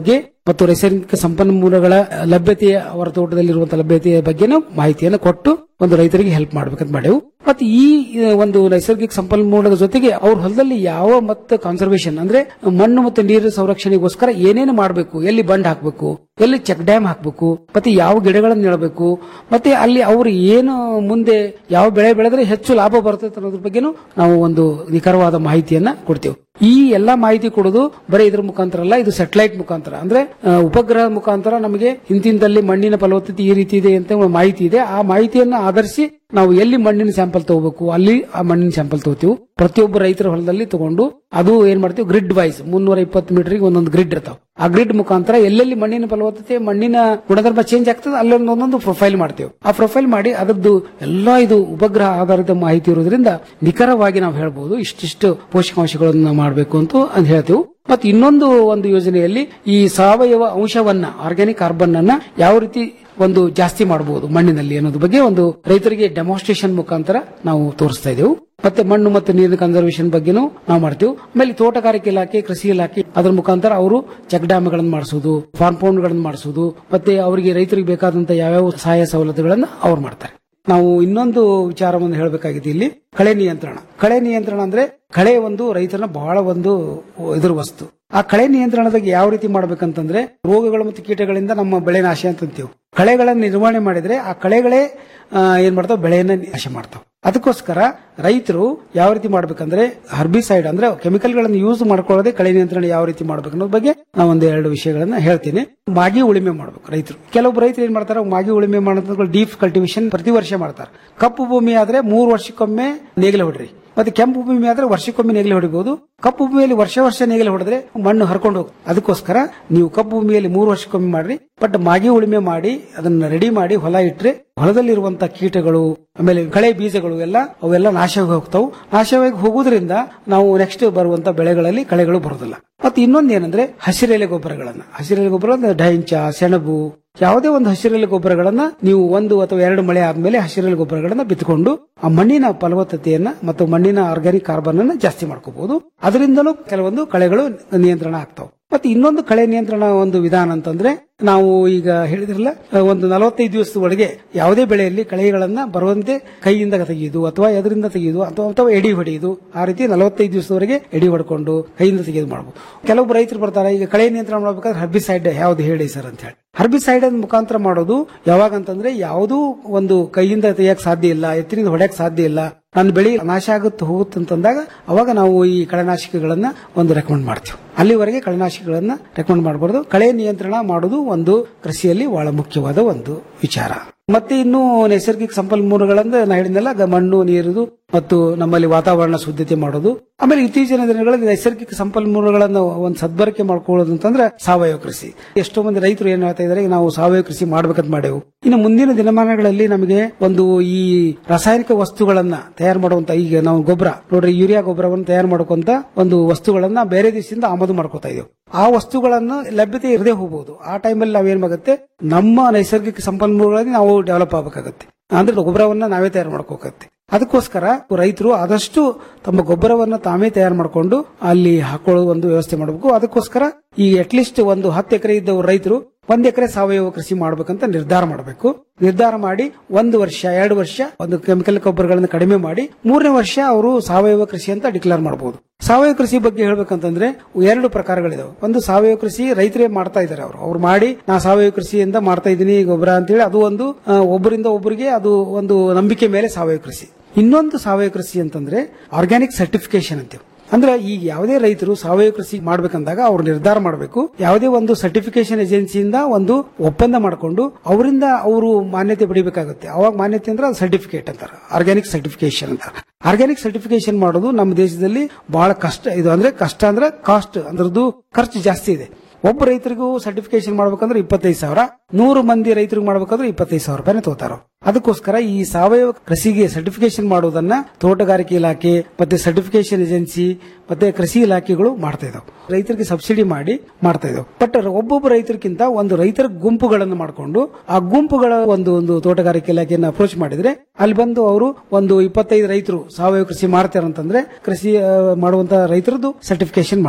ಮತ್ತು ನೈಸರ್ಗಿಕ ಸಂಪನ್ಮೂಲಗಳ ಲಭ್ಯತೆಯ ಅವರ ತೋಟದಲ್ಲಿರುವಂತಹ ಲಭ್ಯತೆಯ ಬಗ್ಗೆನೂ ಮಾಹಿತಿಯನ್ನು ಕೊಟ್ಟು ಒಂದು ರೈತರಿಗೆ ಹೆಲ್ಪ್ ಮಾಡ್ಬೇಕಂತ ಮಾಡೇವು ಮತ್ತೆ ಈ ಆ, ಒಂದು ನೈಸರ್ಗಿಕ ಸಂಪನ್ಮೂಲದ ಜೊತೆಗೆ ಅವ್ರ ಹೊಲದಲ್ಲಿ ಯಾವ ಮತ್ತೆ ಕಾನ್ಸರ್ವೇಷನ್ ಅಂದ್ರೆ ಮಣ್ಣು ಮತ್ತು ನೀರಿನ ಸಂರಕ್ಷಣೆಗೋಸ್ಕರ ಏನೇನು ಮಾಡಬೇಕು ಎಲ್ಲಿ ಬಂಡ್ ಹಾಕಬೇಕು ಎಲ್ಲಿ ಚೆಕ್ ಡ್ಯಾಮ್ ಹಾಕಬೇಕು ಮತ್ತೆ ಯಾವ ಗಿಡಗಳನ್ನು ನೆಡಬೇಕು ಮತ್ತೆ ಅಲ್ಲಿ ಅವರು ಏನು ಮುಂದೆ ಯಾವ ಬೆಳೆ ಬೆಳೆದ್ರೆ ಹೆಚ್ಚು ಲಾಭ ಬರ್ತದೆ ಅನ್ನೋದ್ರ ಬಗ್ಗೆನೂ ನಾವು ಒಂದು ನಿಖರವಾದ ಮಾಹಿತಿಯನ್ನ ಕೊಡ್ತೇವೆ ಈ ಎಲ್ಲಾ ಮಾಹಿತಿ ಕೊಡೋದು ಬರೀ ಇದ್ರ ಮುಖಾಂತರ ಅಲ್ಲ ಇದು ಸೆಟಲೈಟ್ ಮುಖಾಂತರ ಅಂದ್ರೆ ಆ, ಉಪಗ್ರಹ ಮುಖಾಂತರ ನಮಗೆ ಇಂತಿಂದಲ್ಲಿ ಮಣ್ಣಿನ ಫಲವತ್ತತೆ ಈ ರೀತಿ ಇದೆ ಅಂತ ಒಂದು ಮಾಹಿತಿ ಇದೆ ಆ ಮಾಹಿತಿಯನ್ನ ಆಧರಿಸಿ ನಾವು ಎಲ್ಲಿ ಮಣ್ಣಿನ ಸ್ಯಾಂಪಲ್ ತಗೋಬೇಕು ಅಲ್ಲಿ ಆ ಮಣ್ಣಿನ ಸ್ಯಾಂಪಲ್ ತಗೋತೀವಿ ಪ್ರತಿಯೊಬ್ಬ ರೈತರ ಹೊಲದಲ್ಲಿ ತಗೊಂಡು ಅದು ಏನ್ ಮಾಡ್ತೀವಿ ಗ್ರಿಡ್ ವೈಸ್ ಮುನ್ನೂರ ಇಪ್ಪತ್ತು ಮೀಟರ್ಗೆ ಒಂದೊಂದು ಗ್ರಿಡ್ ಇರ್ತಾವ ಆ ಗ್ರಿಡ್ ಮುಖಾಂತರ ಎಲ್ಲೆಲ್ಲಿ ಮಣ್ಣಿನ ಫಲವತ್ತತೆ ಮಣ್ಣಿನ ಗುಣಧರ್ಮ ಚೇಂಜ್ ಆಗ್ತದೆ ಅಲ್ಲೊಂದು ಒಂದೊಂದು ಪ್ರೊಫೈಲ್ ಮಾಡ್ತೇವೆ ಆ ಪ್ರೊಫೈಲ್ ಮಾಡಿ ಅದರದ್ದು ಎಲ್ಲಾ ಇದು ಉಪಗ್ರಹ ಆಧಾರಿತ ಮಾಹಿತಿ ಇರೋದ್ರಿಂದ ನಿಖರವಾಗಿ ನಾವು ಹೇಳ್ಬೋದು ಇಷ್ಟಿಷ್ಟು ಪೋಷಕಾಂಶಗಳನ್ನು ಮಾಡಬೇಕು ಅಂತ ಅಂತ ಹೇಳ್ತೇವೆ ಮತ್ತೆ ಇನ್ನೊಂದು ಒಂದು ಯೋಜನೆಯಲ್ಲಿ ಈ ಸಾವಯವ ಅಂಶವನ್ನ ಆರ್ಗ್ಯಾನಿಕ್ ಕಾರ್ಬನ್ ಅನ್ನ ಯಾವ ರೀತಿ ಒಂದು ಜಾಸ್ತಿ ಮಾಡಬಹುದು ಮಣ್ಣಿನಲ್ಲಿ ಅನ್ನೋದ್ರ ಬಗ್ಗೆ ಒಂದು ರೈತರಿಗೆ ಡೆಮಾನ್ಸ್ಟ್ರೇಷನ್ ಮುಖಾಂತರ ನಾವು ತೋರಿಸ್ತಾ ಇದ್ದೇವೆ ಮತ್ತೆ ಮಣ್ಣು ಮತ್ತು ನೀರಿನ ಕನ್ಸರ್ವೇಷನ್ ಬಗ್ಗೆನೂ ನಾವು ಮಾಡ್ತೇವೆ ಆಮೇಲೆ ತೋಟಗಾರಿಕೆ ಇಲಾಖೆ ಕೃಷಿ ಇಲಾಖೆ ಅದ್ರ ಮುಖಾಂತರ ಅವರು ಚೆಕ್ ಡ್ಯಾಮ್ಗಳನ್ನು ಮಾಡಿಸೋದು ಫಾರ್ಮ್ ಪೌಂಡ್ ಗಳನ್ನು ಮಾಡಿಸೋದು ಮತ್ತೆ ಅವರಿಗೆ ರೈತರಿಗೆ ಬೇಕಾದಂತ ಯಾವ್ಯಾವ ಸಹಾಯ ಸವಲತ್ತುಗಳನ್ನ ಅವ್ರು ಮಾಡ್ತಾರೆ ನಾವು ಇನ್ನೊಂದು ವಿಚಾರವನ್ನು ಹೇಳಬೇಕಾಗಿದೆ ಇಲ್ಲಿ ಕಳೆ ನಿಯಂತ್ರಣ ಕಳೆ ನಿಯಂತ್ರಣ ಅಂದ್ರೆ ಕಳೆ ಒಂದು ರೈತನ ಬಹಳ ಒಂದು ಎದುರು ವಸ್ತು ಆ ಕಳೆ ನಿಯಂತ್ರಣದಾಗ ಯಾವ ರೀತಿ ಮಾಡ್ಬೇಕಂತಂದ್ರೆ ರೋಗಗಳು ಮತ್ತು ಕೀಟಗಳಿಂದ ನಮ್ಮ ಬೆಳೆ ನಾಶ ಅಂತ ಅಂತೀವಿ ಕಳೆಗಳನ್ನ ನಿರ್ವಹಣೆ ಮಾಡಿದ್ರೆ ಆ ಕಳೆಗಳೇ ಆ, ಏನ್ ಮಾಡ್ತಾವ ಬೆಳೆಯನ್ನ ನಾಶ ಮಾಡ್ತಾವ ಅದಕ್ಕೋಸ್ಕರ ರೈತರು ಯಾವ ರೀತಿ ಮಾಡ್ಬೇಕಂದ್ರೆ ಹರ್ಬಿಸೈಡ್ ಅಂದ್ರೆ ಕೆಮಿಕಲ್ಗಳನ್ನು ಯೂಸ್ ಮಾಡ್ಕೊಳ್ಳೋದೇ ಕಳೆ ನಿಯಂತ್ರಣ ಯಾವ ರೀತಿ ಮಾಡ್ಬೇಕು ಅನ್ನೋದ್ರ ಬಗ್ಗೆ ನಾವು ಒಂದು ಎರಡು ವಿಷಯಗಳನ್ನ ಹೇಳ್ತೀನಿ ಮಾಗಿ ಉಳಿಮೆ ಮಾಡ್ಬೇಕು ರೈತರು ಕೆಲವೊಬ್ಬರು ರೈತರು ಏನ್ ಮಾಡ್ತಾರೆ ಮಾಗಿ ಉಳಿಮೆ ಮಾಡೋದು ಡೀಪ್ ಕಲ್ಟಿವೇಶನ್ ಪ್ರತಿ ವರ್ಷ ಮಾಡ್ತಾರೆ ಕಪ್ಪು ಭೂಮಿ ಆದ್ರೆ ಮೂರು ವರ್ಷಕ್ಕೊಮ್ಮೆ ನೇಗಿಲ ಹೊಡ್ರಿ ಮತ್ತೆ ಕೆಂಪು ಭೂಮಿ ಆದ್ರೆ ವರ್ಷಕ್ಕೊಮ್ಮೆ ನೇಗಿಲ ಹೊಡಿಬಹುದು ಕಪ್ಪು ಭೂಮಿಯಲ್ಲಿ ವರ್ಷ ವರ್ಷ ನೇಗಿಲ ಹೊಡೆದ್ರೆ ಮಣ್ಣು ಹರ್ಕೊಂಡು ಹೋಗುತ್ತೆ ಅದಕ್ಕೋಸ್ಕರ ನೀವು ಕಪ್ಪು ಭೂಮಿಯಲ್ಲಿ ಮೂರು ವರ್ಷಕ್ಕೊಮ್ಮೆ ಮಾಡ್ರಿ ಬಟ್ ಮಾಗಿ ಉಳಿಮೆ ಮಾಡಿ ಅದನ್ನ ರೆಡಿ ಮಾಡಿ ಹೊಲ ಇಟ್ರೆ ಹೊಲದಲ್ಲಿರುವಂತಹ ಕೀಟಗಳು ಆಮೇಲೆ ಕಳೆ ಬೀಜಗಳು ಎಲ್ಲ ಅವೆಲ್ಲ ನಾಶವಾಗಿ ಹೋಗ್ತಾವು ನಾಶವಾಗಿ ಹೋಗುವುದರಿಂದ ನಾವು ನೆಕ್ಸ್ಟ್ ಬರುವಂತ ಬೆಳೆಗಳಲ್ಲಿ ಕಳೆಗಳು ಬರೋದಿಲ್ಲ ಮತ್ತೆ ಇನ್ನೊಂದು ಏನಂದ್ರೆ ಹಸಿರೆಲೆ ಗೊಬ್ಬರಗಳನ್ನ ಹಸಿರೆಲೆ ಗೊಬ್ಬರ ಅಂದ್ರೆ ಡೈಂಚ ಸೆಣಬು ಯಾವುದೇ ಒಂದು ಹಸಿರೆಲೆ ಗೊಬ್ಬರಗಳನ್ನ ನೀವು ಒಂದು ಅಥವಾ ಎರಡು ಮಳೆ ಆದ್ಮೇಲೆ ಹಸಿರೆಲೆ ಗೊಬ್ಬರಗಳನ್ನ ಬಿತ್ತುಕೊಂಡು ಆ ಮಣ್ಣಿನ ಫಲವತ್ತತೆಯನ್ನ ಮತ್ತು ಮಣ್ಣಿನ ಆರ್ಗ್ಯಾನಿಕ್ ಕಾರ್ಬನ್ ಅನ್ನ ಜಾಸ್ತಿ ಮಾಡ್ಕೋಬಹುದು ಅದರಿಂದಲೂ ಕೆಲವೊಂದು ಕಳೆಗಳು ನಿಯಂತ್ರಣ ಆಗ್ತಾವೆ ಮತ್ತೆ ಇನ್ನೊಂದು ಕಳೆ ನಿಯಂತ್ರಣ ಒಂದು ವಿಧಾನ ಅಂತಂದ್ರೆ ನಾವು ಈಗ ಹೇಳಿದ್ರಲ್ಲ ಒಂದು ನಲವತ್ತೈದು ದಿವಸದ ಒಳಗೆ ಯಾವುದೇ ಬೆಳೆಯಲ್ಲಿ ಕಳೆಗಳನ್ನ ಬರುವಂತೆ ಕೈಯಿಂದ ತೆಗೆಯುವುದು ಅಥವಾ ಎದರಿಂದ ತೆಗೆಯುವುದು ಅಥವಾ ಅಥವಾ ಎಡಿ ಹೊಡೆಯುವುದು ಆ ರೀತಿ ನಲವತ್ತೈದು ದಿವಸದವರೆಗೆ ಎಡಿ ಹೊಡ್ಕೊಂಡು ಕೈಯಿಂದ ತೆಗೆದು ಮಾಡಬಹುದು ಕೆಲವೊಬ್ಬರು ರೈತರು ಬರ್ತಾರೆ ಈಗ ಕಳೆ ನಿಯಂತ್ರಣ ಮಾಡಬೇಕಾದ್ರೆ ಹರ್ಬಿಸೈಡ್ ಯಾವ್ದು ಹೇಳಿ ಸರ್ ಅಂತ ಹೇಳಿ ಹರ್ಬಿಸೈಡ್ ಮುಖಾಂತರ ಮಾಡೋದು ಯಾವಾಗ ಅಂತಂದ್ರೆ ಯಾವುದೂ ಒಂದು ಕೈಯಿಂದ ತೆಗಿಯಕ್ ಸಾಧ್ಯ ಇಲ್ಲ ಎತ್ತರಿಂದ ಹೊಡೆಯಕ್ ಸಾಧ್ಯ ಇಲ್ಲ ನನ್ನ ಬೆಳೆ ನಾಶ ಆಗುತ್ತೆ ಹೋಗುತ್ತೆ ಅಂತಂದಾಗ ಅವಾಗ ನಾವು ಈ ಕಳೆನಾಶಕಗಳನ್ನ ಒಂದು ರೆಕಮೆಂಡ್ ಮಾಡ್ತೀವಿ ಅಲ್ಲಿವರೆಗೆ ಕಳೆನಾಶಕಗಳನ್ನ ರೆಕಮೆಂಡ್ ಮಾಡಬಾರ್ದು ಕಳೆ ನಿಯಂತ್ರಣ ಮಾಡೋದು ಒಂದು ಕೃಷಿಯಲ್ಲಿ ಬಹಳ ಮುಖ್ಯವಾದ ಒಂದು ವಿಚಾರ ಮತ್ತೆ ಇನ್ನು ನೈಸರ್ಗಿಕ ಸಂಪನ್ಮೂಲಗಳಂದ್ರೆ ನಾ ಹೇಳಿದ್ನಲ್ಲ ಗ- ಮಣ್ಣು ನೀರು ಮತ್ತು ನಮ್ಮಲ್ಲಿ ವಾತಾವರಣ ಶುದ್ಧತೆ ಮಾಡೋದು ಆಮೇಲೆ ಇತ್ತೀಚಿನ ದಿನಗಳಲ್ಲಿ ನೈಸರ್ಗಿಕ ಸಂಪನ್ಮೂಲಗಳನ್ನ ಒಂದು ಸದ್ಬಳಕೆ ಮಾಡ್ಕೊಳ್ಳೋದು ಅಂತಂದ್ರೆ ಸಾವಯವ ಕೃಷಿ ಎಷ್ಟೋ ಮಂದಿ ರೈತರು ಏನ್ ಹೇಳ್ತಾ ಇದಾರೆ ನಾವು ಸಾವಯವ ಕೃಷಿ ಮಾಡ್ಬೇಕಂತ ಮಾಡೇವು ಇನ್ನು ಮುಂದಿನ ದಿನಮಾನಗಳಲ್ಲಿ ನಮಗೆ ಒಂದು ಈ ರಾಸಾಯನಿಕ ವಸ್ತುಗಳನ್ನ ತಯಾರು ಮಾಡುವಂತ ಈಗ ನಾವು ಗೊಬ್ಬರ ನೋಡ್ರಿ ಯೂರಿಯಾ ಗೊಬ್ಬರವನ್ನು ತಯಾರು ಮಾಡ್ಕೊಂತ ಒಂದು ವಸ್ತುಗಳನ್ನ ಬೇರೆ ದೇಶದಿಂದ ಆಮದು ಮಾಡ್ಕೋತಾ ಇದ್ದೇವೆ ಆ ವಸ್ತುಗಳನ್ನು ಲಭ್ಯತೆ ಇರದೇ ಹೋಗಬಹುದು ಆ ಟೈಮಲ್ಲಿ ನಾವೇನ್ ಆಗುತ್ತೆ ನಮ್ಮ ನೈಸರ್ಗಿಕ ಸಂಪನ್ಮೂಲಗಳಲ್ಲಿ ನಾವು ಡೆವಲಪ್ ಆಗಬೇಕಾಗತ್ತೆ ಅಂದ್ರೆ ಗೊಬ್ಬರವನ್ನ ನಾವೇ ತಯಾರು ಮಾಡ್ಕೋಕತ್ತೆ ಅದಕ್ಕೋಸ್ಕರ ರೈತರು ಆದಷ್ಟು ತಮ್ಮ ಗೊಬ್ಬರವನ್ನ ತಾವೇ ತಯಾರು ಮಾಡಿಕೊಂಡು ಅಲ್ಲಿ ಹಾಕೊಳ್ಳೋ ಒಂದು ವ್ಯವಸ್ಥೆ ಮಾಡಬೇಕು ಅದಕ್ಕೋಸ್ಕರ ಈ ಅಟ್ಲೀಸ್ಟ್ ಒಂದು ಹತ್ತು ಎಕರೆ ಇದ್ದವರು ರೈತರು ಒಂದ್ ಎಕರೆ ಸಾವಯವ ಕೃಷಿ ಮಾಡ್ಬೇಕಂತ ನಿರ್ಧಾರ ಮಾಡಬೇಕು ನಿರ್ಧಾರ ಮಾಡಿ ಒಂದು ವರ್ಷ ಎರಡು ವರ್ಷ ಒಂದು ಕೆಮಿಕಲ್ ಗೊಬ್ಬರಗಳನ್ನು ಕಡಿಮೆ ಮಾಡಿ ಮೂರನೇ ವರ್ಷ ಅವರು ಸಾವಯವ ಕೃಷಿ ಅಂತ ಡಿಕ್ಲೇರ್ ಮಾಡಬಹುದು ಸಾವಯವ ಕೃಷಿ ಬಗ್ಗೆ ಹೇಳ್ಬೇಕಂತಂದ್ರೆ ಎರಡು ಪ್ರಕಾರಗಳಿದಾವೆ ಒಂದು ಸಾವಯವ ಕೃಷಿ ರೈತರೇ ಮಾಡ್ತಾ ಇದ್ದಾರೆ ಅವರು ಅವ್ರು ಮಾಡಿ ನಾ ಸಾವಯವ ಕೃಷಿಯಿಂದ ಮಾಡ್ತಾ ಇದ್ದೀನಿ ಗೊಬ್ಬರ ಅಂತೇಳಿ ಅದು ಒಂದು ಆ, ಒಬ್ಬರಿಂದ ಒಬ್ಬರಿಗೆ ಅದು ಒಂದು ನಂಬಿಕೆ ಮೇಲೆ ಸಾವಯವ ಕೃಷಿ ಇನ್ನೊಂದು ಸಾವಯವ ಕೃಷಿ ಅಂತಂದ್ರೆ ಆರ್ಗ್ಯಾನಿಕ್ ಸರ್ಟಿಫಿಕೇಶನ್ ಅಂತೀವಿ ಅಂದ್ರೆ ಈಗ ಯಾವುದೇ ರೈತರು ಸಾವಯವ ಕೃಷಿ ಮಾಡ್ಬೇಕಂದಾಗ ಅವ್ರು ನಿರ್ಧಾರ ಮಾಡಬೇಕು ಯಾವುದೇ ಒಂದು ಸರ್ಟಿಫಿಕೇಶನ್ ಏಜೆನ್ಸಿಯಿಂದ ಒಂದು ಒಪ್ಪಂದ ಮಾಡಿಕೊಂಡು ಅವರಿಂದ ಅವರು ಮಾನ್ಯತೆ ಪಡಿಬೇಕಾಗುತ್ತೆ ಅವಾಗ ಮಾನ್ಯತೆ ಅಂದ್ರೆ ಸರ್ಟಿಫಿಕೇಟ್ ಅಂತಾರೆ ಆರ್ಗ್ಯಾನಿಕ್ ಸರ್ಟಿಫಿಕೇಶನ್ ಅಂತ ಆರ್ಗ್ಯಾನಿಕ್ ಸರ್ಟಿಫಿಕೇಶನ್ ಮಾಡೋದು ನಮ್ಮ ದೇಶದಲ್ಲಿ ಬಹಳ ಕಷ್ಟ ಇದು ಅಂದ್ರೆ ಕಷ್ಟ ಅಂದ್ರೆ ಕಾಸ್ಟ್ ಅಂದ್ರದ್ದು ಖರ್ಚು ಜಾಸ್ತಿ ಇದೆ ಒಬ್ಬ ರೈತರಿಗೂ ಸರ್ಟಿಫಿಕೇಶನ್ ಮಾಡ್ಬೇಕಂದ್ರೆ ಇಪ್ಪತ್ತೈದು ಸಾವಿರ ನೂರು ಮಂದಿ ರೈತರಿಗೆ ಮಾಡ್ಬೇಕಂದ್ರೆ ಇಪ್ಪತ್ತೈದು ಸಾವಿರ ರೂಪಾಯಿ ತಗೋತಾರ ಅದಕ್ಕೋಸ್ಕರ ಈ ಸಾವಯವ ಕೃಷಿಗೆ ಸರ್ಟಿಫಿಕೇಶನ್ ಮಾಡೋದನ್ನ ತೋಟಗಾರಿಕೆ ಇಲಾಖೆ ಮತ್ತೆ ಸರ್ಟಿಫಿಕೇಶನ್ ಏಜೆನ್ಸಿ ಮತ್ತೆ ಕೃಷಿ ಇಲಾಖೆಗಳು ಮಾಡ್ತಾ ಇದಾವೆ ರೈತರಿಗೆ ಸಬ್ಸಿಡಿ ಮಾಡಿ ಮಾಡ್ತಾ ಇದಾವೆ ಬಟ್ ಒಬ್ಬೊಬ್ಬ ರೈತರಿಗಿಂತ ಒಂದು ರೈತರ ಗುಂಪುಗಳನ್ನು ಮಾಡಿಕೊಂಡು ಆ ಗುಂಪುಗಳ ಒಂದು ಒಂದು ತೋಟಗಾರಿಕೆ ಇಲಾಖೆಯನ್ನು ಅಪ್ರೋಚ್ ಮಾಡಿದ್ರೆ ಅಲ್ಲಿ ಬಂದು ಅವರು ಒಂದು ಇಪ್ಪತ್ತೈದು ರೈತರು ಸಾವಯವ ಕೃಷಿ ಮಾಡ್ತಾರೆ ಅಂತಂದ್ರೆ ಕೃಷಿ ಆ, ಮಾಡುವಂತ ರೈತರದ್ದು ಸರ್ಟಿಫಿಕೇಶನ್ ಮಾಡಿಸ್ತಾರೆ